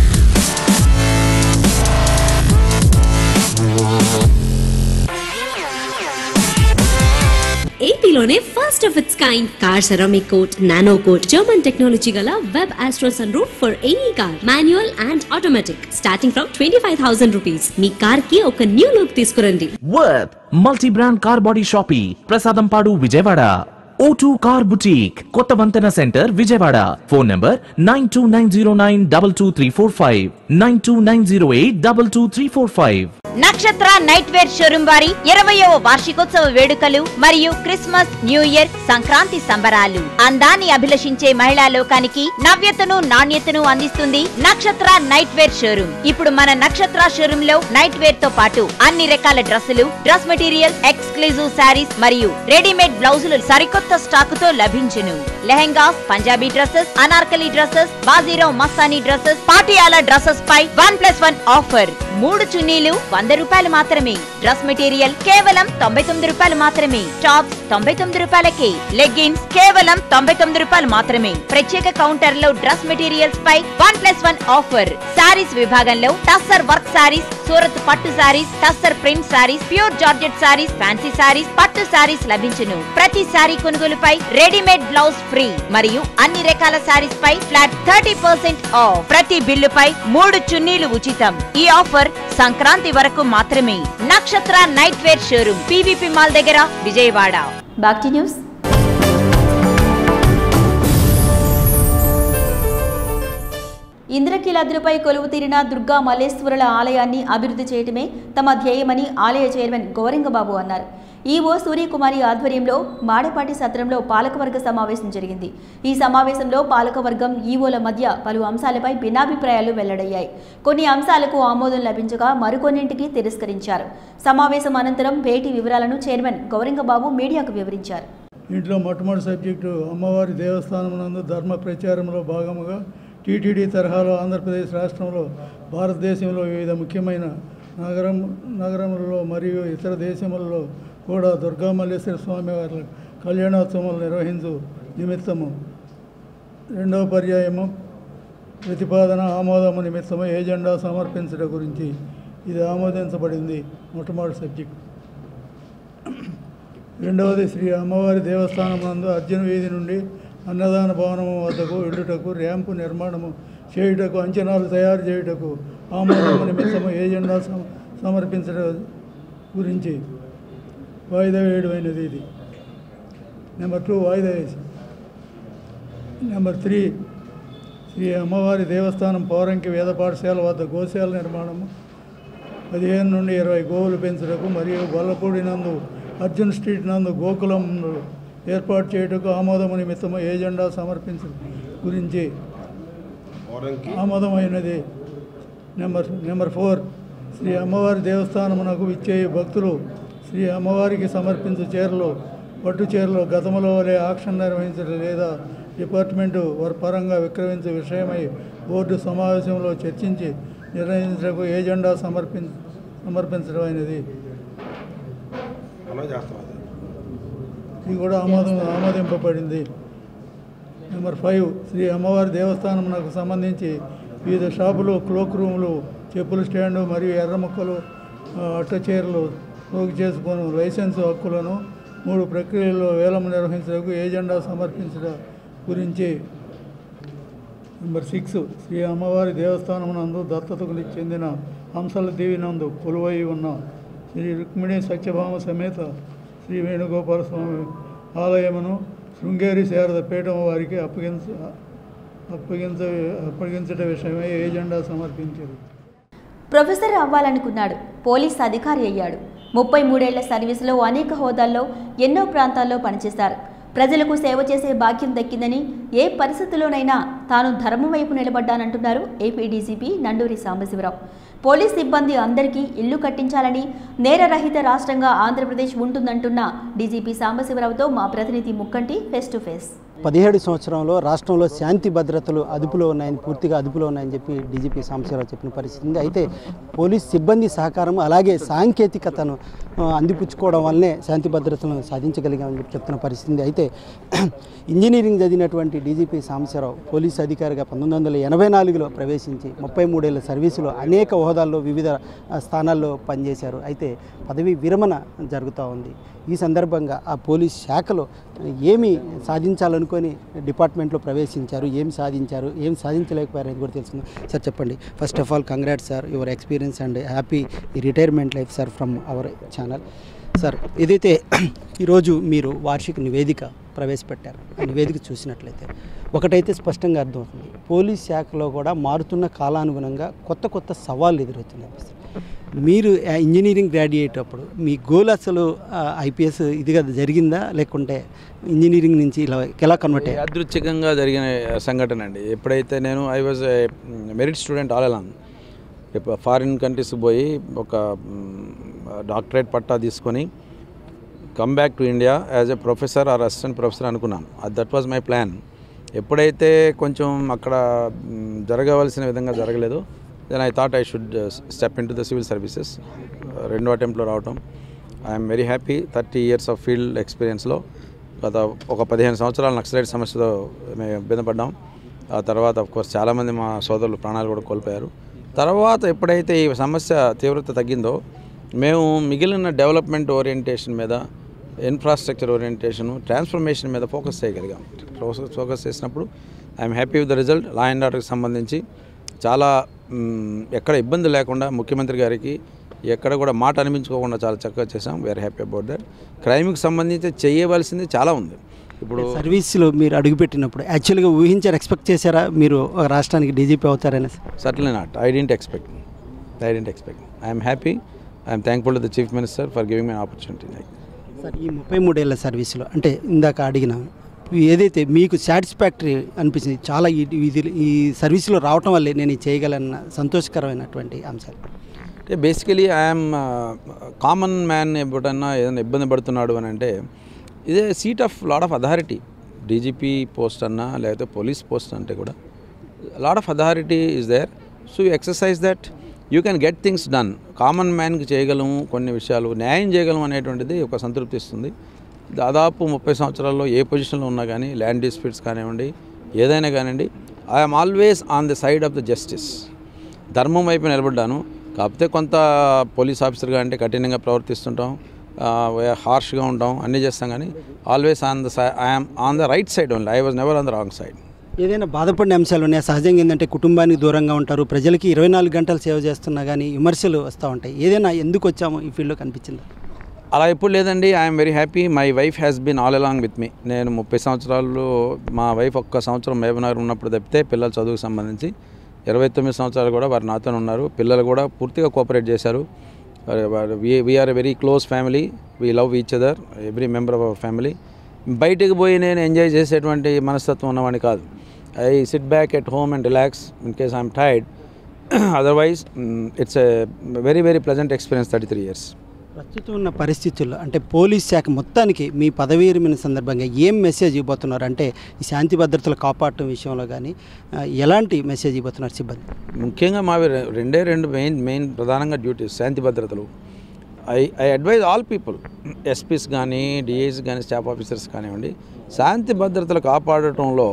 ఏపీలోనే first of its kind car ceramic coat nano coat German technology గల Webasto sunroof for any car manual and automatic starting from twenty five thousand rupees మీ car కి ఒక new look తీసుకురండి Worth multi-brand car body shopping, Prasadampadu, Vijayawada. O2 Car Boutique, Kottavantana Center, Vijayawada. Phone number 92909-22345, 92908-22345. నక్షత్ర night wear showroom వారి ఇరవయవ వార్షికోత్సవ వేడుకలు మరియు క్రిస్మస్ న్యూ ఇయర్ సంక్రాంతి సంబరాలు అందాన్ని అభిలషించే మహిళా లోకానికి నవ్యతను నాణ్యతను అందిస్తుంది నక్షత్ర నైట్ వేర్ షోరూం ఇప్పుడు మన నక్షత్ర షోరూం లో నైట్ వేర్ తో పాటు అన్ని రకాల డ్రెస్సులు డ్రెస్ మెటీరియల్ ఎక్స్క్లూజివ్ శారీస్ మరియు రెడీమేడ్ బ్లౌజులు సరికొత్త స్టాక్ తో లభించును lehengas Punjabi dresses Anarkali dresses Bajirao Mastani dresses Patiala dresses పై వన్ ప్లస్ వన్ ఆఫర్ మూడు చున్నీలు వంద రూపాయలు మాత్రమే డ్రెస్ మెటీరియల్ కేవలం తొంభై తొమ్మిది రూపాయలు మాత్రమే టాప్స్ తొంభై తొమ్మిది రూపాయలకే లెగ్గిన్స్ కేవలం తొంభై తొమ్మిది రూపాయలు మాత్రమే ప్రత్యేక కౌంటర్ లో డ్రెస్ మెటీరియల్స్ పై one plus one offer sarees విభాగంలో టస్సర్ వర్క్ శారీస్ సూరత్ పట్టు sarees tussar print sarees pure georgette sarees fancy sarees పట్టు శారీస్ లభించును ప్రతి శారీ కొనుగోలుపై రెడీమేడ్ బ్లౌజ్ ఫ్రీ మరియు అన్ని రకాల శారీస్ పై ఫ్లాట్ థర్టీ పర్సెంట్ ఆఫ్ ప్రతి బిల్లుపై మూడు చున్నీలు ఉచితం ఈ ఆఫర్ సంక్రాంతి వరకు మాత్రమే Nakshatra nightwear showroom PVP mall దగ్గర విజయవాడ బ్యాక్ టు న్యూస్ ఇంద్రకీలాద్రిపై కొలువు తీరిన దుర్గా మల్లేశ్వరుల ఆలయాన్ని అభివృద్ధి చేయటమే తమ ధ్యేయమని ఆలయ చైర్మన్ గోరింగబాబు అన్నారు ఈవో సూర్యకుమారి ఆధ్వర్యంలో మాడపాటి సత్రంలో పాలకవర్గ సమావేశం జరిగింది ఈ సమావేశంలో పాలకవర్గం ఈవోల మధ్య పలు అంశాలపై భిన్నాభిప్రాయాలు వెల్లడయ్యాయి కొన్ని అంశాలకు ఆమోదం లభించగా మరికొన్నింటికి తిరస్కరించారు సమావేశం అనంతరం భేటీ వివరాలను చైర్మన్ గౌరింగబాబు మీడియాకు వివరించారు ఇంట్లో మొట్టమొదటి సబ్జెక్టు అమ్మవారి దేవస్థానం నందు ధర్మ ప్రచారంలో భాగముగా టీటీడీ తరహాలో ఆంధ్రప్రదేశ్ రాష్ట్రంలో భారతదేశంలో వివిధ ముఖ్యమైన నగరం నగరములలో మరియు ఇతర దేశములలో కూడా దుర్గామల్లేశ్వర స్వామి వారి కళ్యాణోత్సవాలు నిర్వహించు నిమిత్తము రెండవ పర్యాయము ప్రతిపాదన ఆమోదము నిమిత్తము ఏజెండా సమర్పించడం గురించి ఇది ఆమోదించబడింది మొట్టమొదటి సబ్జెక్ట్ రెండవది శ్రీ అమ్మవారి దేవస్థానం నందు అర్జున వీధి నుండి అన్నదాన భవనము వద్దకు వెళ్ళుటకు ర్యాంపు నిర్మాణము చేయుటకు అంచనాలు తయారు చేయుటకు ఆమోదము నిమిత్తము ఏజెండా సమ సమర్పించడం గురించి వాయిదా వేయడమైనది ఇది నెంబర్ టూ వాయిదా వేసి నెంబర్ త్రీ శ్రీ అమ్మవారి దేవస్థానం పౌరంకి వేద పాఠశాల వద్ద గోశాల నిర్మాణము పదిహేను నుండి ఇరవై గోవులు పెంచుటకు మరియు గొల్లపూడి నందు అర్జున్ స్ట్రీట్ నందు గోకులం ఏర్పాటు చేయుటకు ఆమోదము నిమిత్తము ఏజెండా సమర్పించ గురించి ఆమోదమైనది నెంబర్ నెంబర్ ఫోర్ శ్రీ అమ్మవారి దేవస్థానమునకు ఇచ్చేయి భక్తులు శ్రీ అమ్మవారికి సమర్పించు చీరలు పట్టు చీరలు గతంలో వలె ఆక్షన్ నిర్వహించడం లేదా డిపార్ట్మెంటు వారి పరంగా విక్రయించే విషయమై బోర్డు సమావేశంలో చర్చించి నిర్ణయించడానికి ఏజెండా సమర్పించ సమర్పించడం అయినది ఇది కూడా ఆమోదం ఆమోదింపబడింది నెంబర్ ఫైవ్ శ్రీ అమ్మవారి దేవస్థానమునకు సంబంధించి వివిధ షాపులు క్లోక్ రూములు చెప్పుల స్టాండు మరియు ఎర్ర ముక్కలు ఆ, అట్ట చీరలు పోగు చేసుకొని లైసెన్సు హక్కులను మూడు ప్రక్రియల్లో వేలం నిర్వహించడానికి ఏజెండా సమర్పించడం గురించి నెంబర్ సిక్స్ శ్రీ అమ్మవారి దేవస్థానమునందు దత్తతకు చెందిన హంసల దేవి నందు కొలువై ఉన్న శ్రీ రుక్మిణి సత్యభామ సమేత శ్రీ వేణుగోపాల స్వామి ఆలయమును శృంగేరి శారద పీఠం వారికి అప్పగించ అప్పగించ అప్పగించట విషయమై ఏజెండా సమర్పించారు ప్రొఫెసర్ అవ్వాలనుకున్నాడు పోలీస్ అధికారి అయ్యాడు ముప్పై మూడేళ్ల సర్వీసులో అనేక హోదాల్లో ఎన్నో ప్రాంతాల్లో పనిచేశారు ప్రజలకు సేవ చేసే భాగ్యం దక్కిందని ఏ పరిస్థితిలోనైనా తాను ధర్మం వైపు నిలబడ్డానంటున్నారు AP DGP Nanduri Sambasiva Rao police సిబ్బంది అందరికీ ఇల్లు కట్టించాలని నేరరహిత రాష్ట్రంగా ఆంధ్రప్రదేశ్ ఉంటుందంటున్న డీజీపీ సాంబశివరావుతో మా ప్రతినిధి ముక్కంటి ఫేస్ టు ఫేస్ పదిహేడు సంవత్సరంలో రాష్ట్రంలో శాంతి భద్రతలు అదుపులో ఉన్నాయని పూర్తిగా అదుపులో ఉన్నాయని చెప్పి డీజీపీ సాంబశివరావు చెప్పిన పరిస్థితి ఉంది అయితే పోలీస్ సిబ్బంది సహకారం అలాగే సాంకేతికతను ఆ, అందిపుచ్చుకోవడం వల్లనే శాంతి భద్రతలను సాధించగలిగామని చెప్పి చెప్తున్న పరిస్థితి ఉంది అయితే ఇంజనీరింగ్ చదివినటువంటి డీజీపీ సాంబశివరావు పోలీసు అధికారిగా పంతొమ్మిది వందల ఎనభై నాలుగులో ప్రవేశించి ముప్పై మూడేళ్ల సర్వీసులో అనేక హోదాల్లో వివిధ ఆ, స్థానాల్లో పనిచేశారు అయితే పదవి విరమణ జరుగుతూ ఉంది ఈ సందర్భంగా ఆ పోలీస్ శాఖలో ఏమి సాధించాలనుకొని డిపార్ట్మెంట్లో ప్రవేశించారు ఏం సాధించారు ఏం సాధించలేకపోయారు అని కూడా తెలుసుకుందాం సార్ చెప్పండి first of all congrats sir your experience and happy retirement life sir from our channel sir ఏదైతే ఈరోజు మీరు వార్షిక నివేదిక ప్రవేశపెట్టారు ఆ నివేదిక చూసినట్లయితే ఒకటైతే స్పష్టంగా అర్థమవుతుంది పోలీస్ శాఖలో కూడా మారుతున్న కాలానుగుణంగా కొత్త కొత్త సవాళ్ళు ఎదురవుతున్నాయి మీరు ఆ, ఇంజనీరింగ్ గ్రాడ్యుయేట్ అప్పుడు మీ గోల్ అసలు ఐపీఎస్ ఇదిగా జరిగిందా లేకుంటే ఇంజనీరింగ్ నుంచి ఇలా ఎలా కన్వర్ట్ అయ్యారు యాదృచ్ఛికంగా జరిగిన సంఘటన అండి ఎప్పుడైతే నేను I was merit student all along foreign కంట్రీస్కి పోయి ఒక డాక్టరేట్ పట్టా తీసుకొని come back to India as a professor or assistant professor అనుకున్నాను దట్ వాజ్ మై ప్లాన్ ఎప్పుడైతే కొంచెం అక్కడ మ్, జరగవలసిన విధంగా జరగలేదు then I thought I should step into the civil services రెండో అటెంప్ట్లో రావటం I'm very happy thirty years of field ఎక్స్పీరియన్స్లో గత ఒక పదిహేను సంవత్సరాలు నక్సలైట్ సమస్యతో మేము ఇబ్బంది పడ్డాం ఆ తర్వాత ఆఫ్ కోర్స్ చాలామంది మా సోదరులు ప్రాణాలు కూడా కోల్పోయారు తర్వాత ఎప్పుడైతే ఈ సమస్య తీవ్రత తగ్గిందో మేము మిగిలిన డెవలప్మెంట్ ఓరియంటేషన్ మీద ఇన్ఫ్రాస్ట్రక్చర్ ఓరియంటేషన్ ట్రాన్స్ఫర్మేషన్ మీద ఫోకస్ చేయగలిగాం ఫోకస్ ఫోకస్ చేసినప్పుడు I'm happy with the result law and ఆర్డర్కి సంబంధించి చాలా మ్, ఎక్కడ ఇబ్బంది లేకుండా ముఖ్యమంత్రి గారికి ఎక్కడ కూడా మాట అనిపించుకోకుండా చాలా చక్కగా చేసాం వీఆర్ హ్యాపీ అబౌట్ దట్ క్రైమ్కి సంబంధించి చేయవలసింది చాలా ఉంది ఇప్పుడు సర్వీస్లో మీరు అడుగుపెట్టినప్పుడు యాక్చువల్గా ఊహించారు ఎక్స్పెక్ట్ చేశారా మీరు ఒక రాష్ట్రానికి డీజీపీ అవుతారని certainly not I didn't expect I didn't expect I'm happy I'm thankful to the chief minister for giving my opportunity sir ఈ ముప్పై మూడేళ్ల సర్వీస్లో అంటే ఇందాక అడిగిన ఏదైతే మీకు సాటిస్ఫాక్టరీ అనిపించింది చాలా ఈ ఇది ఈ సర్వీస్లో రావటం వల్లే నేను ఇది చేయగలన్న సంతోషకరమైనటువంటి అంశాలు అంటే బేసికలీ ఐఎమ్ కామన్ మ్యాన్ ఎప్పుడన్నా ఏదైనా ఇబ్బంది పడుతున్నాడు అని అంటే ఇదే seat of lord of authority DGP post అన్నా లేకపోతే పోలీస్ పోస్ట్ అంటే కూడా lord of authority is there so you exercise that you can get things done common మ్యాన్కి చేయగలము కొన్ని విషయాలు న్యాయం చేయగలం అనేటువంటిది ఒక సంతృప్తి ఇస్తుంది దాదాపు ముప్పై సంవత్సరాల్లో ఏ పొజిషన్లో ఉన్నా కానీ ల్యాండ్ డిస్ప్యూట్స్ కానివ్వండి ఏదైనా కానివ్వండి I'm always on the side of the justice ధర్మం వైపు నిలబడ్డాను కాకపోతే కొంత పోలీస్ ఆఫీసర్గా అంటే కఠినంగా ప్రవర్తిస్తుంటాం హార్ష్గా ఉంటాం అన్నీ చేస్తాం కానీ always on the side I'm on the right side only I was never on the wrong side ఏదైనా బాధపడిన అంశాలు ఉన్నాయా సహజంగా ఏంటంటే కుటుంబానికి దూరంగా ఉంటారు ప్రజలకి ఇరవై నాలుగు గంటలు సేవ చేస్తున్నా కానీ విమర్శలు వస్తూ ఉంటాయి ఏదైనా ఎందుకు వచ్చామో ఈ ఫీల్డ్లో కనిపించింది అలా ఎప్పుడు లేదండి I'm very happy my wife has been all along with me నేను ముప్పై సంవత్సరాలు మా వైఫ్ ఒక్క సంవత్సరం మహబూబ్నగర్ ఉన్నప్పుడు తప్పితే పిల్లల చదువుకు సంబంధించి ఇరవై తొమ్మిది సంవత్సరాలు కూడా వారు నాతోనే ఉన్నారు పిల్లలు కూడా పూర్తిగా కోఆపరేట్ చేశారు we're a very close family we love each other every member of our family బయటికి పోయి నేను ఎంజాయ్ చేసేటువంటి మనస్తత్వం ఉన్నవాడిని కాదు I sit back at home and relax in case I'm tired otherwise it's a very very pleasant experience thirty three years ప్రస్తుతం ఉన్న పరిస్థితుల్లో అంటే పోలీస్ శాఖ మొత్తానికి మీ పదవీ విరమణ సందర్భంగా ఏం మెసేజ్ ఇవ్వబోతున్నారు అంటే ఈ శాంతి భద్రతలు కాపాడటం విషయంలో కానీ ఆ, ఎలాంటి మెసేజ్ ఇవ్వబోతున్నారు సిబ్బంది ముఖ్యంగా మావి రె- రెండే రెండు మెయిన్ మెయిన్ ప్రధానంగా డ్యూటీస్ శాంతి భద్రతలు I I advise all people SPs కానీ డిఐస్ కానీ స్టాఫ్ ఆఫీసర్స్ కానివ్వండి శాంతి భద్రతలు కాపాడటంలో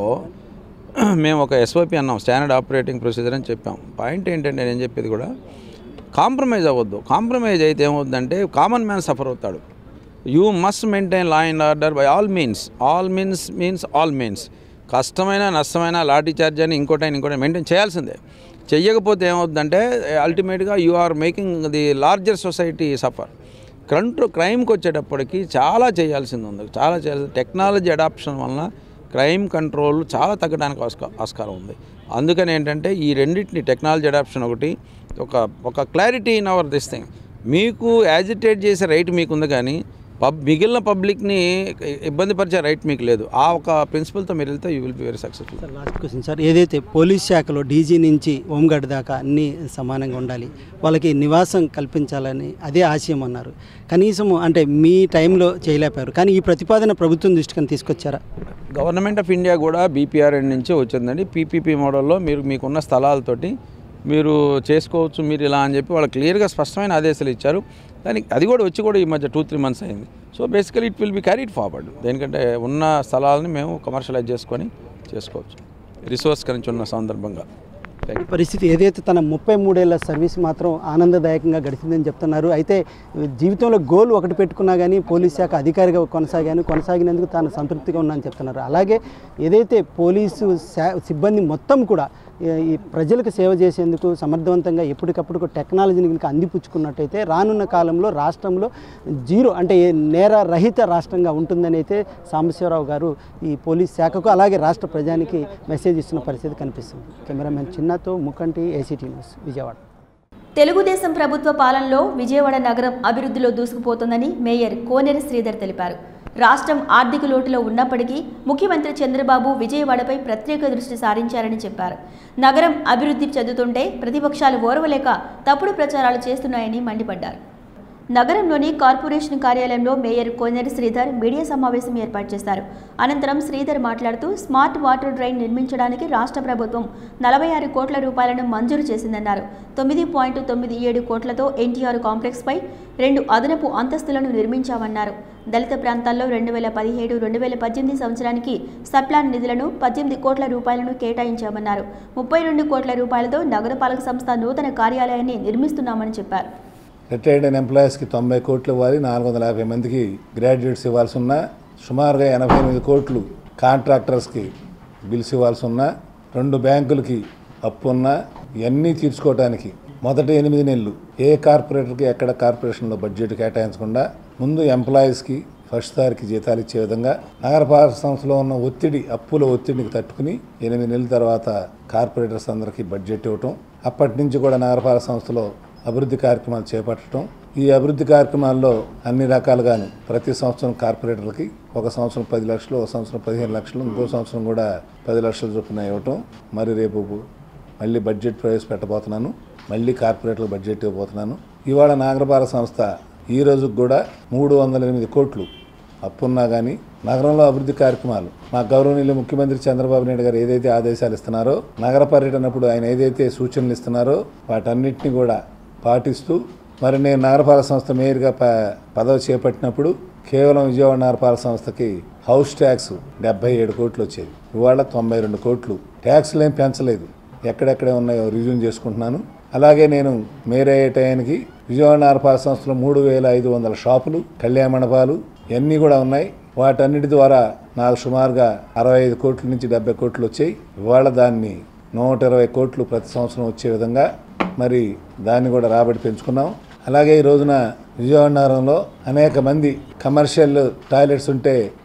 మేము ఒక ఎస్ఓపి అన్నాం స్టాండర్డ్ ఆపరేటింగ్ ప్రొసీజర్ అని చెప్పాం పాయింట్ ఏంటంటే నేను చెప్పేది కూడా కాంప్రమైజ్ అవ్వద్దు కాంప్రమైజ్ అయితే ఏమవుద్దంటే కామన్ మ్యాన్ సఫర్ అవుతాడు you must maintain law and order by all means all means means all means కష్టమైన నష్టమైన లాఠీ చార్జ్ అని ఇంకోటైనా ఇంకోటి మెయింటైన్ చేయాల్సిందే చెయ్యకపోతే ఏమవుద్దంటే అల్టిమేట్గా you are making the larger society suffer కంట్రో క్రైమ్కి వచ్చేటప్పటికి చాలా చేయాల్సింది ఉంది చాలా చేయాల్సి టెక్నాలజీ అడాప్షన్ వలన క్రైమ్ కంట్రోల్ చాలా తగ్గడానికి ఆస్కా ఆస్కారం ఉంది అందుకని ఏంటంటే ఈ రెండింటిని టెక్నాలజీ అడాప్షన్ ఒకటి ఒక ఒక clarity in our this thing మీకు యాజిటేట్ చేసే రైట్ మీకు ఉంది కానీ పబ్ మిగిలిన పబ్లిక్ని ఇబ్బంది పరిచే రైట్ మీకు లేదు ఆ ఒక ప్రిన్సిపల్తో మీరు వెళ్తే you will be very successful sir last question sir ఏదైతే పోలీస్ శాఖలో డీజీ నుంచి హోంగార్డ్ దాకా అన్నీ సమానంగా ఉండాలి వాళ్ళకి నివాసం కల్పించాలని అదే ఆశయం అన్నారు కనీసం అంటే మీ టైంలో చేయలేకపోయారు కానీ ఈ ప్రతిపాదన ప్రభుత్వం దృష్టికి తీసుకొచ్చారా గవర్నమెంట్ ఆఫ్ ఇండియా కూడా బీపీఆర్ఎన్ నుంచి వచ్చిందండి పీపీపీ మోడల్లో మీరు మీకున్న స్థలాలతోటి మీరు చేసుకోవచ్చు మీరు ఇలా అని చెప్పి వాళ్ళు క్లియర్గా స్పష్టమైన ఆదేశాలు ఇచ్చారు దానికి అది కూడా వచ్చి కూడా ఈ మధ్య టూ త్రీ మంత్స్ అయింది so basically it will be carried forward దేనికంటే ఉన్న స్థలాలని మేము కమర్షియలైజ్ చేసుకొని చేసుకోవచ్చు రిసోర్స్ కరించి ఉన్న సందర్భంగా ఈ పరిస్థితి ఏదైతే తన ముప్పై మూడేళ్ల సర్వీస్ మాత్రం ఆనందదాయకంగా గడిచిందని చెప్తున్నారు అయితే జీవితంలో గోల్ ఒకటి పెట్టుకున్నా కానీ పోలీస్ శాఖ అధికారిగా కొనసాగాను కొనసాగినందుకు తాను సంతృప్తిగా ఉన్నానని చెప్తున్నారు అలాగే ఏదైతే పోలీసు శా- సిబ్బంది మొత్తం కూడా ఈ- ఈ ప్రజలకు సేవ చేసేందుకు సమర్థవంతంగా ఎప్పటికప్పుడు టెక్నాలజీని కనుక అందిపుచ్చుకున్నట్టయితే రానున్న కాలంలో రాష్ట్రంలో జీరో అంటే ఏ నేర రహిత రాష్ట్రంగా ఉంటుందని అయితే సాంబశివరావు గారు ఈ పోలీస్ శాఖకు అలాగే రాష్ట్ర ప్రజానికి మెసేజ్ ఇస్తున్న పరిస్థితి కనిపిస్తుంది కెమెరామెన్ చిన్నతో ముక్కంటి ఏసీటీ న్యూస్ విజయవాడ తెలుగుదేశం ప్రభుత్వ పాలనలో విజయవాడ నగరం అభివృద్ధిలో దూసుకుపోతుందని మేయర్ కోనేరు శ్రీధర్ తెలిపారు రాష్ట్రం ఆర్థిక లోటులో ఉన్నప్పటికీ ముఖ్యమంత్రి చంద్రబాబు విజయవాడపై ప్రత్యేక దృష్టి సారించారని చెప్పారు నగరం అభివృద్ధి చెందుతుంటే ప్రతిపక్షాలు ఓర్వలేక తప్పుడు ప్రచారాలు చేస్తున్నాయని మండిపడ్డారు నగరంలోని కార్పొరేషన్ కార్యాలయంలో మేయర్ కోనేరు శ్రీధర్ మీడియా సమావేశం ఏర్పాటు చేశారు అనంతరం శ్రీధర్ మాట్లాడుతూ స్మార్ట్ వాటర్ డ్రైన్ నిర్మించడానికి రాష్ట్ర ప్రభుత్వం నలభై ఆరు కోట్ల రూపాయలను మంజూరు చేసిందన్నారు తొమ్మిది పాయింట్ తొమ్మిది ఏడు కోట్లతో ఎన్టీఆర్ కాంప్లెక్స్పై రెండు అదనపు అంతస్తులను నిర్మించామన్నారు దళిత ప్రాంతాల్లో రెండు వేల పదిహేడు రెండు వేల పద్దెనిమిది సంవత్సరానికి సప్లాన్ నిధులను పద్దెనిమిది కోట్ల రూపాయలను కేటాయించామన్నారు ముప్పై రెండు కోట్ల రూపాయలతో నగరపాలక సంస్థ నూతన కార్యాలయాన్ని నిర్మిస్తున్నామని చెప్పారు రిటైర్డ్ అయిన ఎంప్లాయీస్కి తొంభై కోట్లు ఇవ్వాలి నాలుగు వందల యాభై మందికి గ్రాడ్యుయేట్స్ ఇవ్వాల్సి ఉన్న సుమారుగా ఎనభై ఎనిమిది కోట్లు కాంట్రాక్టర్స్కి బిల్స్ ఇవ్వాల్సి ఉన్న రెండు బ్యాంకులకి అప్పు ఉన్న ఇవన్నీ తీర్చుకోవడానికి మొదటి ఎనిమిది నెలలు ఏ కార్పొరేటర్కి ఎక్కడ కార్పొరేషన్లో బడ్జెట్ కేటాయించకుండా ముందు ఎంప్లాయీస్కి ఫస్ట్ తారీఖు జీతాలు ఇచ్చే విధంగా నగరపాలక సంస్థలో ఉన్న ఒత్తిడి అప్పుల ఒత్తిడికి తట్టుకుని ఎనిమిది నెలల తర్వాత కార్పొరేటర్స్ అందరికీ బడ్జెట్ ఇవ్వటం అప్పటి నుంచి కూడా నగరపాలక సంస్థలో అభివృద్ధి కార్యక్రమాలు చేపట్టడం ఈ అభివృద్ధి కార్యక్రమాల్లో అన్ని రకాలుగాను ప్రతి సంవత్సరం కార్పొరేటర్లకి ఒక సంవత్సరం పది లక్షలు ఒక సంవత్సరం పదిహేను లక్షలు ఇంకో సంవత్సరం కూడా పది లక్షల చొప్పున ఇవ్వటం మరి రేపు మళ్ళీ బడ్జెట్ ప్రవేశపెట్టబోతున్నాను మళ్ళీ కార్పొరేటర్లకు బడ్జెట్ ఇవ్వబోతున్నాను ఇవాళ నాగరపాలక సంస్థ ఈ రోజుకి కూడా మూడు వందల ఎనిమిది కోట్లు అప్పున్నా కానీ నగరంలో అభివృద్ధి కార్యక్రమాలు మా గౌరవనీయులు ముఖ్యమంత్రి చంద్రబాబు నాయుడు గారు ఏదైతే ఆదేశాలు ఇస్తున్నారో నగర పర్యటనప్పుడు ఆయన ఏదైతే సూచనలు ఇస్తున్నారో వాటన్నిటిని కూడా పాటిస్తూ మరి నేను నగరపాలక సంస్థ మేయర్గా ప పదవి చేపట్టినప్పుడు కేవలం విజయవాడ నగరపాలక సంస్థకి హౌస్ ట్యాక్స్ డెబ్బై ఏడు కోట్లు వచ్చేది ఇవాళ తొంభై రెండు కోట్లు ట్యాక్స్లు ఏం పెంచలేదు ఎక్కడెక్కడే ఉన్నాయో రిజ్యూమ్ చేసుకుంటున్నాను అలాగే నేను మేయర్ అయ్యే టయానికి విజయవాడ నగరపాలక సంస్థలో మూడు వేల ఐదు వందల షాపులు కళ్యాణ మండపాలు ఇవన్నీ కూడా ఉన్నాయి వాటన్నిటి ద్వారా నాకు సుమారుగా అరవై ఐదు కోట్ల నుంచి డెబ్బై కోట్లు వచ్చాయి ఇవాళ దాన్ని నూట ఇరవై కోట్లు ప్రతి సంవత్సరం వచ్చే విధంగా మరి దాన్ని కూడా రాబడి పెంచుకున్నాం అలాగే ఈ రోజున విజయవాడ నగరంలో అనేక మంది కమర్షియల్ టాయిలెట్స్ ఉంటే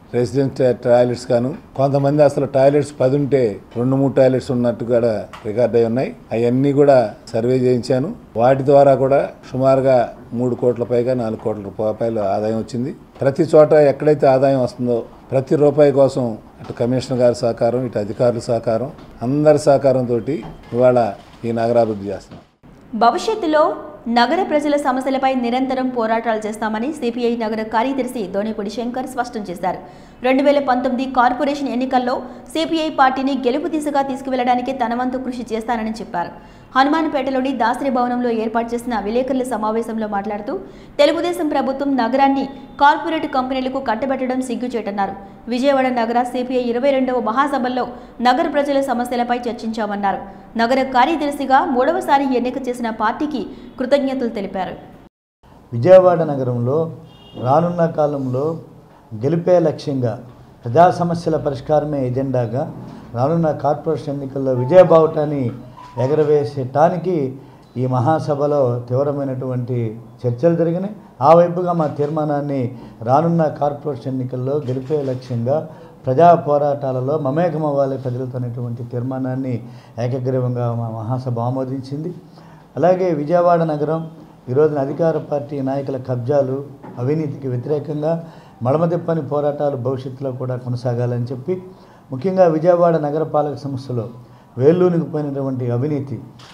రెసిడెంట్ టాయిలెట్స్ గాను కొంతమంది అసలు టాయిలెట్స్ పది ఉంటే రెండు మూడు టాయిలెట్స్ ఉన్నట్టు కూడా రికార్డ్ అయి ఉన్నాయి అవన్నీ కూడా సర్వే చేయించాను వాటి ద్వారా కూడా సుమారుగా మూడు కోట్ల పైగా నాలుగు కోట్ల రూపాయలు ఆదాయం వచ్చింది ప్రతి చోట ఎక్కడైతే ఆదాయం వస్తుందో ప్రతి రూపాయి కోసం అటు కమిషనర్ గారి సహకారం ఇటు అధికారుల సహకారం అందరి సహకారంతో ఇవాళ ఈ నగరాభివృద్ధి చేస్తున్నాం భవిష్యత్తులో నగర ప్రజల సమస్యలపై నిరంతరం పోరాటాలు చేస్తామని సిపిఐ నగర కార్యదర్శి దోనిపూడి శంకర్ స్పష్టం చేశారు రెండు వేల పంతొమ్మిది కార్పొరేషన్ ఎన్నికల్లో సిపిఐ పార్టీని గెలుపు దిశగా తీసుకువెళ్లడానికి తన వంతు కృషి చేస్తానని చెప్పారు హనుమాన్పేటలోని దాసరి భవనంలో ఏర్పాటు చేసిన విలేకరుల సమావేశంలో మాట్లాడుతూ తెలుగుదేశం ప్రభుత్వం నగరాన్ని కార్పొరేట్ కంపెనీలకు కట్టబెట్టడం సిగ్గుచేటన్నారు విజయవాడ నగర సిపిఐ ఇరవై రెండవ మహాసభల్లో నగర ప్రజల సమస్యలపై చర్చించామన్నారు నగర కార్యదర్శిగా మూడవసారి ఎన్నిక చేసిన పార్టీకి కృతజ్ఞతలు తెలిపారు విజయవాడ నగరంలో రానున్న కాలంలో గెలిపే లక్ష్యంగా ప్రజా సమస్యల పరిష్కారమే ఎజెండాగా రానున్న కార్పొరేషన్ ఎన్నికల్లో విజయబావుటాన్ని ఎగరవేసేటానికి ఈ మహాసభలో తీవ్రమైనటువంటి చర్చలు జరిగినాయి ఆ వైపుగా మా తీర్మానాన్ని రానున్న కార్పొరేషన్ ఎన్నికల్లో గెలిపే లక్ష్యంగా ప్రజా పోరాటాలలో మమేకమవ్వాలి ప్రజలతో అనేటువంటి తీర్మానాన్ని ఏకగ్రీవంగా మా మహాసభ ఆమోదించింది అలాగే విజయవాడ నగరం ఈరోజున అధికార పార్టీ నాయకుల కబ్జాలు అవినీతికి వ్యతిరేకంగా మడమదిప్పని పోరాటాలు భవిష్యత్తులో కూడా కొనసాగాలని చెప్పి ముఖ్యంగా విజయవాడ నగరపాలక సంస్థలో వేళ్ళూనికి పోయినటువంటి అవినీతి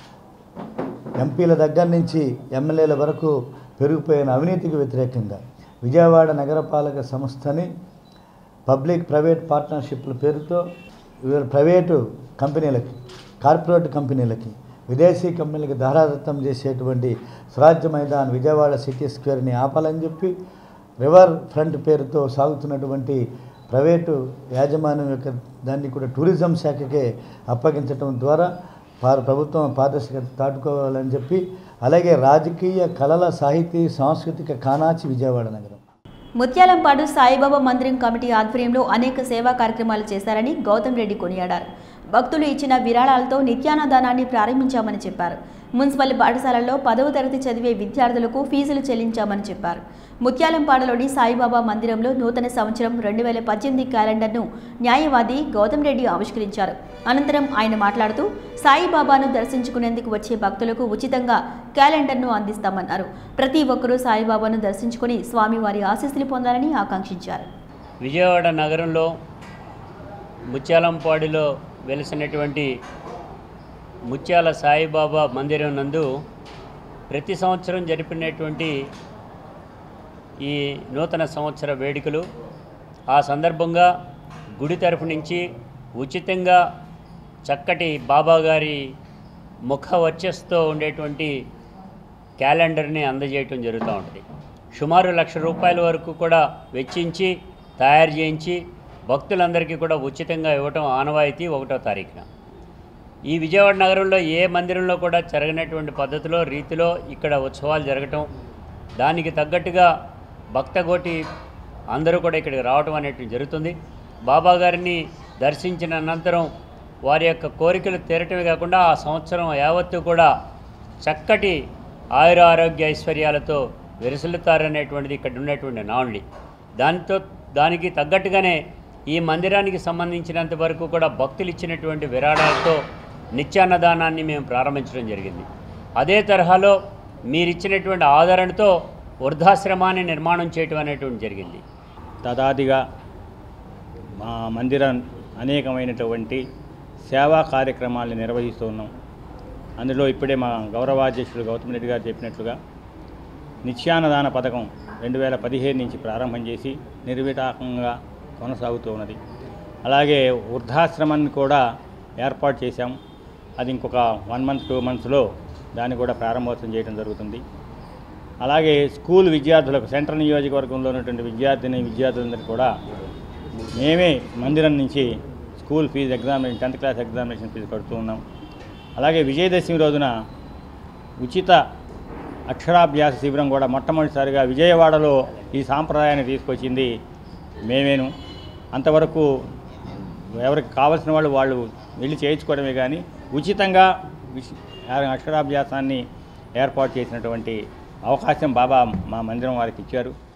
ఎంపీల దగ్గర నుంచి ఎమ్మెల్యేల వరకు పెరిగిపోయిన అవినీతికి వ్యతిరేకంగా విజయవాడ నగరపాలక సంస్థని పబ్లిక్ ప్రైవేట్ పార్ట్నర్షిప్ల పేరుతో ఇవాళ ప్రైవేటు కంపెనీలకి కార్పొరేట్ కంపెనీలకి విదేశీ కంపెనీలకు ధారాదత్తం చేసేటువంటి స్వరాజ్య మైదాన్ విజయవాడ సిటీ స్క్వేర్ని ఆపాలని చెప్పి రివర్ ఫ్రంట్ పేరుతో సాగుతున్నటువంటి ప్రైవేటు యాజమాన్యం యొక్క దాన్ని కూడా టూరిజం శాఖకే అప్పగించడం ద్వారా వారు ప్రభుత్వం పారదర్శకత దాటుకోవాలని చెప్పి అలాగే రాజకీయ కళల సాహితీ సాంస్కృతిక కానాచి విజయవాడ నగరం ముత్యాలంపాడు సాయిబాబా మందిరం కమిటీ ఆధ్వర్యంలో అనేక సేవా కార్యక్రమాలు చేశారని గౌతమ్ రెడ్డి కొనియాడారు భక్తులు ఇచ్చిన విరాళాలతో నిత్యాన్నదానాన్ని ప్రారంభించామని చెప్పారు మున్సిపల్ పాఠశాలల్లో పదవ తరగతి చదివే విద్యార్థులకు ఫీజులు చెల్లించామని చెప్పారు ముత్యాలంపాడులోని సాయిబాబా మందిరంలో నూతన సంవత్సరం రెండు వేల పద్దెనిమిది క్యాలెండర్ను న్యాయవాది గౌతమ్ రెడ్డి ఆవిష్కరించారు అనంతరం ఆయన మాట్లాడుతూ సాయిబాబాను దర్శించుకునేందుకు వచ్చే భక్తులకు ఉచితంగా క్యాలెండర్ను అందిస్తామన్నారు ప్రతి ఒక్కరూ సాయిబాబాను దర్శించుకుని స్వామివారి ఆశీస్సులు పొందాలని ఆకాంక్షించారు విజయవాడ నగరంలో ముత్యాలంపాడిలో వెలిసినటువంటి ముత్యాల సాయిబాబా మందిరం నందు ప్రతి సంవత్సరం జరిపినటువంటి ఈ నూతన సంవత్సర వేడుకలు ఆ సందర్భంగా గుడి తరఫు నుంచి ఉచితంగా చక్కటి బాబా గారి ముఖ వచ్చస్తో ఉండేటువంటి క్యాలెండర్ని అందజేయటం జరుగుతూ ఉంటుంది సుమారు లక్ష రూపాయల వరకు కూడా వెచ్చించి తయారు చేయించి భక్తులందరికీ కూడా ఉచితంగా ఇవ్వటం ఆనవాయితీ ఒకటో తారీఖున ఈ విజయవాడ నగరంలో ఏ మందిరంలో కూడా జరగనటువంటి పద్ధతిలో రీతిలో ఇక్కడ ఉత్సవాలు జరగటం దానికి తగ్గట్టుగా భక్తగోటి అందరూ కూడా ఇక్కడికి రావటం అనేటువంటి జరుగుతుంది బాబా గారిని దర్శించిన అనంతరం వారి యొక్క కోరికలు తీరటమే కాకుండా ఆ సంవత్సరం యావత్తు కూడా చక్కటి ఆయుర ఆరోగ్య ఐశ్వర్యాలతో విరసిల్లుతారనేటువంటిది ఇక్కడ ఉన్నటువంటి నానుడి దానితో దానికి తగ్గట్టుగానే ఈ మందిరానికి సంబంధించినంత వరకు కూడా భక్తులు ఇచ్చినటువంటి విరాళాలతో నిత్యాన్నదానాన్ని మేము ప్రారంభించడం జరిగింది అదే తరహాలో మీరిచ్చినటువంటి ఆదరణతో వృద్ధాశ్రమాన్ని నిర్మాణం చేయటం అనేటువంటి జరిగింది తదాదిగా మా మందిరం అనేకమైనటువంటి సేవా కార్యక్రమాలను నిర్వహిస్తూ ఉన్నాం అందులో ఇప్పుడే మా గౌరవాధ్యక్షుడు గౌతమ్ రెడ్డి గారు చెప్పినట్లుగా నిత్యాన్నదాన పథకం రెండు వేల పదిహేను నుంచి ప్రారంభం చేసి నిర్విటాకంగా కొనసాగుతూ ఉన్నది అలాగే వృద్ధాశ్రమాన్ని కూడా ఏర్పాటు చేశాం అది ఇంకొక వన్ మంత్ టూ మంత్స్లో దాన్ని కూడా ప్రారంభోత్సవం చేయడం జరుగుతుంది అలాగే స్కూల్ విద్యార్థులకు సెంట్రల్ నియోజకవర్గంలో ఉన్నటువంటి విద్యార్థిని విద్యార్థులందరికీ కూడా మేమే మందిరం నుంచి school fee examination tenth class examination fee కడుతూ ఉన్నాం అలాగే విజయదశమి రోజున ఉచిత అక్షరాభ్యాస శిబిరం కూడా మొట్టమొదటిసారిగా విజయవాడలో ఈ సాంప్రదాయాన్ని తీసుకొచ్చింది మేమేను అంతవరకు ఎవరికి కావాల్సిన వాళ్ళు వాళ్ళు వెళ్ళి చేయించుకోవడమే కానీ ఉచితంగా విష్- అక్షరాభ్యాసాన్ని ఏర్పాటు చేసినటువంటి అవకాశం బాబా మా మందిరం వారికి ఇచ్చారు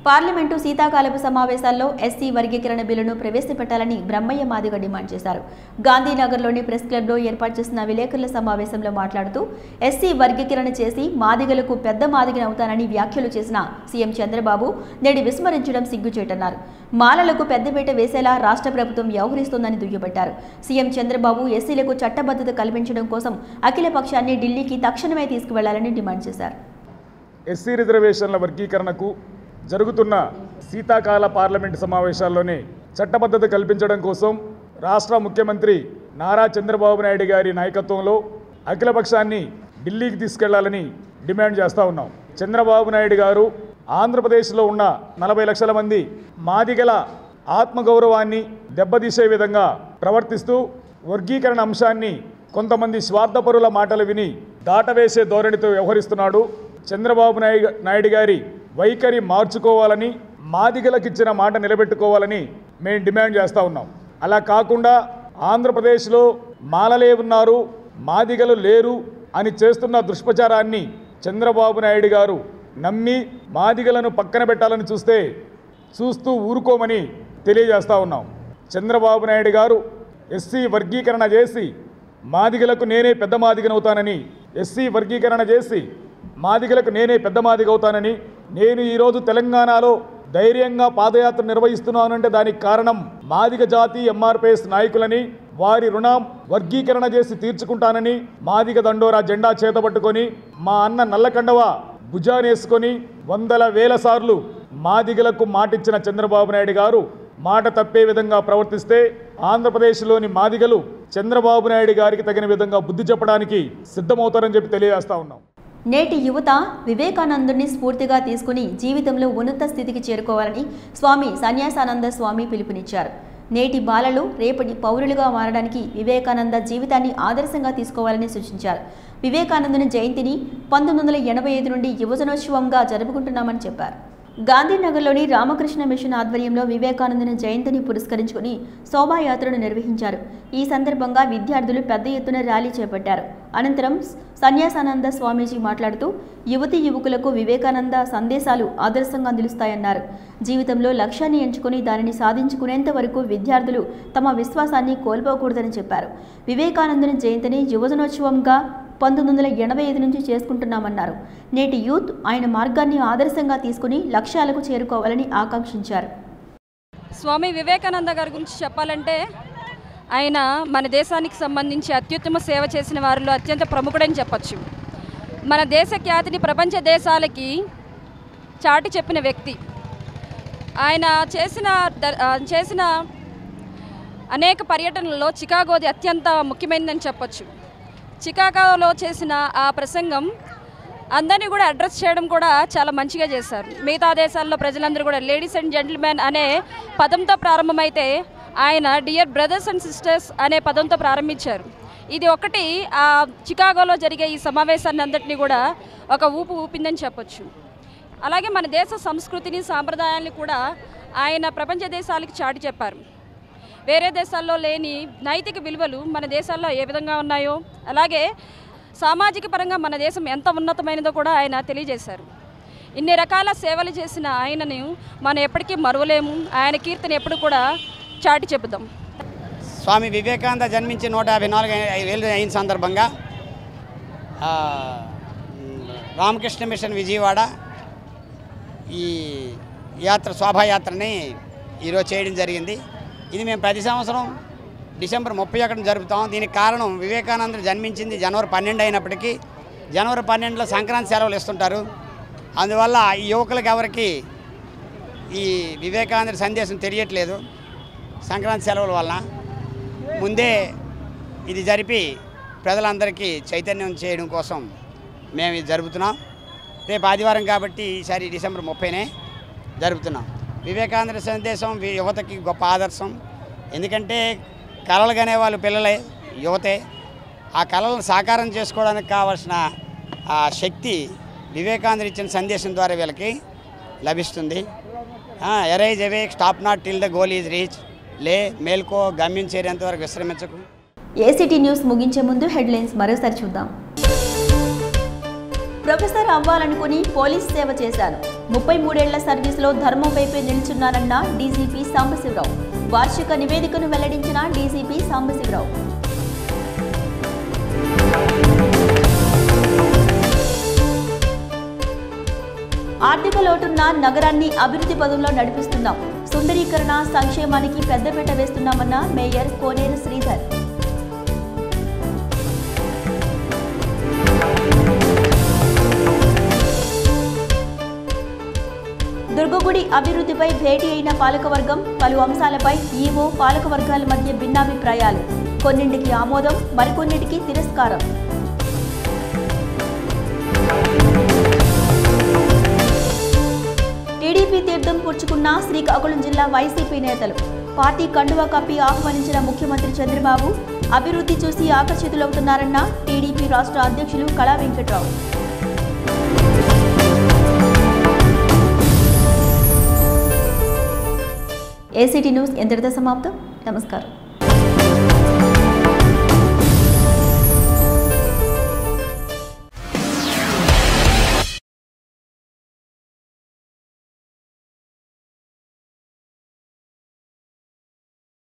పార్లమెంటు శీతాకాలపు సమావేశాల్లో ఎస్సీ వర్గీకరణ బిల్లును ప్రవేశపెట్టాలని బ్రహ్మయ్య మాదిగ డిమాండ్ చేశారు గాంధీనగర్లోని ప్రెస్ క్లబ్లో ఏర్పాటు చేసిన విలేకరుల సమావేశంలో మాట్లాడుతూ ఎస్సీ వర్గీకరణ చేసి మాదిగలకు పెద్ద మాదిగనవుతానని వ్యాఖ్యలు చేసిన సీఎం చంద్రబాబు నేడు విస్మరించడం సిగ్గుచేటన్నారు మాలలకు పెద్దపీట వేసేలా రాష్ట్ర ప్రభుత్వం వ్యవహరిస్తోందని దుయ్యబట్టారు సీఎం చంద్రబాబు ఎస్సీలకు చట్టబద్ధత కల్పించడం కోసం అఖిల పక్షాన్ని ఢిల్లీకి తక్షణమే తీసుకువెళ్లాలని డిమాండ్ చేశారు ఎస్సీ రిజర్వేషన్ల వర్గీకరణకు జరుగుతున్న శీతాకాల పార్లమెంటు సమావేశాల్లోనే చట్టబద్ధత కల్పించడం కోసం రాష్ట్ర ముఖ్యమంత్రి నారా చంద్రబాబు నాయుడు గారి నాయకత్వంలో అఖిలపక్షాన్ని ఢిల్లీకి తీసుకెళ్లాలని డిమాండ్ చేస్తూ ఉన్నాం చంద్రబాబు నాయుడు గారు ఆంధ్రప్రదేశ్లో ఉన్న నలభై లక్షల మంది మాదిగల ఆత్మగౌరవాన్ని దెబ్బతీసే విధంగా ప్రవర్తిస్తూ వర్గీకరణ అంశాన్ని కొంతమంది స్వార్థపరుల మాటలు విని దాటవేసే ధోరణితో వ్యవహరిస్తున్నాడు చంద్రబాబు నాయుడు నాయుడు గారి వైఖరి మార్చుకోవాలని మాదిగలకిచ్చిన మాట నిలబెట్టుకోవాలని మేము డిమాండ్ చేస్తూ ఉన్నాం అలా కాకుండా ఆంధ్రప్రదేశ్లో మాలలే ఉన్నారు మాదిగలు లేరు అని చేస్తున్న దుష్ప్రచారాన్ని చంద్రబాబు నాయుడు గారు నమ్మి మాదిగలను పక్కన పెట్టాలని చూస్తే చూస్తూ ఊరుకోమని తెలియజేస్తా ఉన్నాం చంద్రబాబు నాయుడు గారు ఎస్సీ వర్గీకరణ చేసి మాదిగలకు నేనే పెద్ద మాదిగనవుతానని ఎస్సీ వర్గీకరణ చేసి మాదిగలకు నేనే పెద్ద మాదిగవుతానని నేను ఈరోజు తెలంగాణలో ధైర్యంగా పాదయాత్ర నిర్వహిస్తున్నానంటే దానికి కారణం మాదిగ జాతి ఎంఆర్పిఎస్ నాయకులని వారి రుణం వర్గీకరణ చేసి తీర్చుకుంటానని మాదిగ దండోరా జెండా చేతబట్టుకొని మా అన్న నల్లకండవ భుజానేసుకొని వందల వేల సార్లు మాదిగలకు మాటిచ్చిన చంద్రబాబు నాయుడు గారు మాట తప్పే విధంగా ప్రవర్తిస్తే ఆంధ్రప్రదేశ్లోని మాదిగలు చంద్రబాబు నాయుడు గారికి తగిన విధంగా బుద్ధి చెప్పడానికి సిద్ధమవుతారని చెప్పి తెలియజేస్తా ఉన్నాం నేటి యువత వివేకానందుని స్ఫూర్తిగా తీసుకుని జీవితంలో ఉన్నత స్థితికి చేరుకోవాలని స్వామి సన్యాసానంద స్వామి పిలుపునిచ్చారు నేటి బాలలు రేపటి పౌరులుగా మారడానికి వివేకానంద జీవితాన్ని ఆదర్శంగా తీసుకోవాలని సూచించారు వివేకానందుని జయంతిని పంతొమ్మిది వందల ఎనభై ఐదు నుండి యువజనోత్సవంగా జరుపుకుంటున్నామని చెప్పారు గాంధీనగర్లోని రామకృష్ణ మిషన్ ఆధ్వర్యంలో వివేకానందుని జయంతిని పురస్కరించుకుని శోభాయాత్రను నిర్వహించారు ఈ సందర్భంగా విద్యార్థులు పెద్ద ఎత్తున ర్యాలీ చేపట్టారు అనంతరం సన్యాసానంద స్వామీజీ మాట్లాడుతూ యువతి యువకులకు వివేకానంద సందేశాలు ఆదర్శంగా నిలుస్తాయన్నారు జీవితంలో లక్ష్యాన్ని ఎంచుకుని దానిని సాధించుకునేంత వరకు విద్యార్థులు తమ విశ్వాసాన్ని కోల్పోకూడదని చెప్పారు వివేకానందుని జయంతిని యువజనోత్సవంగా పంతొమ్మిది వందల ఎనభై ఐదు నుంచి చేసుకుంటున్నామన్నారు నేటి యూత్ ఆయన మార్గాన్ని ఆదర్శంగా తీసుకుని లక్ష్యాలకు చేరుకోవాలని ఆకాంక్షించారు స్వామి వివేకానంద గారి గురించి చెప్పాలంటే ఆయన మన దేశానికి సంబంధించి అత్యుత్తమ సేవ చేసిన వారిలో అత్యంత ప్రముఖుడని చెప్పొచ్చు మన దేశ ఖ్యాతిని ప్రపంచ దేశాలకి చాటి చెప్పిన వ్యక్తి ఆయన చేసిన ద- ఆ, చేసిన అనేక పర్యటనల్లో చికాగోది అత్యంత ముఖ్యమైనదని చెప్పొచ్చు చికాగోలో చేసిన ఆ ప్రసంగం అందరినీ కూడా అడ్రస్ చేయడం కూడా చాలా మంచిగా చేశారు మిగతా దేశాల్లో ప్రజలందరూ కూడా లేడీస్ అండ్ జెంటిల్మెన్ అనే పదంతో ప్రారంభమైతే ఆయన డియర్ బ్రదర్స్ అండ్ సిస్టర్స్ అనే పదంతో ప్రారంభించారు ఇది ఒకటి ఆ చికాగోలో జరిగే ఈ సమావేశాన్ని అంతటినీ కూడా ఒక ఊపు ఊపిందని చెప్పొచ్చు అలాగే మన దేశ సంస్కృతిని సాంప్రదాయాల్ని కూడా ఆయన ప్రపంచ దేశాలకు చాటి చెప్పారు వేరే దేశాల్లో లేని నైతిక విలువలు మన దేశాల్లో ఏ విధంగా ఉన్నాయో అలాగే సామాజిక పరంగా మన దేశం ఎంత ఉన్నతమైనదో కూడా ఆయన తెలియజేశారు ఇన్ని రకాల సేవలు చేసిన ఆయనను మనం ఎప్పటికీ మరువలేము ఆయన కీర్తిని ఎప్పుడు కూడా చాటి చెబుదాం స్వామి వివేకానంద జన్మించి నూట యాభై నాలుగు వేలు అయిన సందర్భంగా ఆ, రామకృష్ణ మిషన్ విజయవాడ ఈ యాత్ర శోభాయాత్రని ఈరోజు చేయడం జరిగింది ఇది మేము ప్రతి సంవత్సరం డిసెంబర్ ముప్పై ఒకటిన జరుపుతాం దీనికి కారణం వివేకానందుడు జన్మించింది జనవరి పన్నెండు అయినప్పటికీ జనవరి పన్నెండులో సంక్రాంతి సెలవులు ఇస్తుంటారు అందువల్ల ఈ యువకులకు ఎవరికి ఈ వివేకానందుడి సందేశం తెలియట్లేదు సంక్రాంతి సెలవుల వలన ముందే ఇది జరిపి ప్రజలందరికీ చైతన్యం చేయడం కోసం మేము ఇది జరుపుతున్నాం రేపు ఆదివారం కాబట్టి ఈసారి డిసెంబర్ ముప్పైనే జరుపుతున్నాం వివేకానంద సందేశం వి- యువతకి గొప్ప ఆదర్శం ఎందుకంటే కళలు కనే వాళ్ళు పిల్లలే యువతే ఆ కళలను సాకారం చేసుకోవడానికి కావాల్సిన ఆ శక్తి వివేకానంద ఇచ్చిన సందేశం ద్వారా వీళ్ళకి లభిస్తుంది arise awake stop not till the goal is reach లే మేల్కో గమ్యం చేరేంత వరకు విశ్రమించకు ఏసీటీ న్యూస్ ముగించే ముందు హెడ్లైన్స్ మరోసారి చూద్దాం ప్రొఫెసర్ అవ్వాలనుకుని పోలీస్ సేవ చేశాను ముప్పై మూడేళ్ల సర్వీసులో ధర్మం వైపే నిల్చున్నారన్న డీజీపీ సాంబశివరావు వార్షిక నివేదికను వెల్లడించిన డీజీపీ సాంబశివరావు ఆర్థిక లోటున్న నగరాన్ని అభివృద్ధి పదంలో నడిపిస్తున్నాం సుందరీకరణ సంక్షేమానికి పెద్దపీట వేస్తున్నామన్న మేయర్ కోనేరు శ్రీధర్ దుర్గగుడి అభివృద్ధిపై భేటీ అయిన పాలకవర్గం పలు అంశాలపై ఈవో పాలకవర్గాల మధ్య భిన్నాభిప్రాయాలు కొన్నింటికి ఆమోదం మరికొన్నిటికి తిరస్కారం టీడీపీ తీర్థం పుచ్చుకున్న శ్రీకాకుళం జిల్లా వైసీపీ నేతలు పార్టీ కండువా కప్పి ఆహ్వానించిన ముఖ్యమంత్రి చంద్రబాబు అభివృద్ధి చూసి ఆకర్షితులవుతున్నారన్న టీడీపీ రాష్ట్ర అధ్యక్షులు కళా వెంకట్రావు ఏసీటీ న్యూస్ ఎంతటితో సమాప్తం నమస్కారం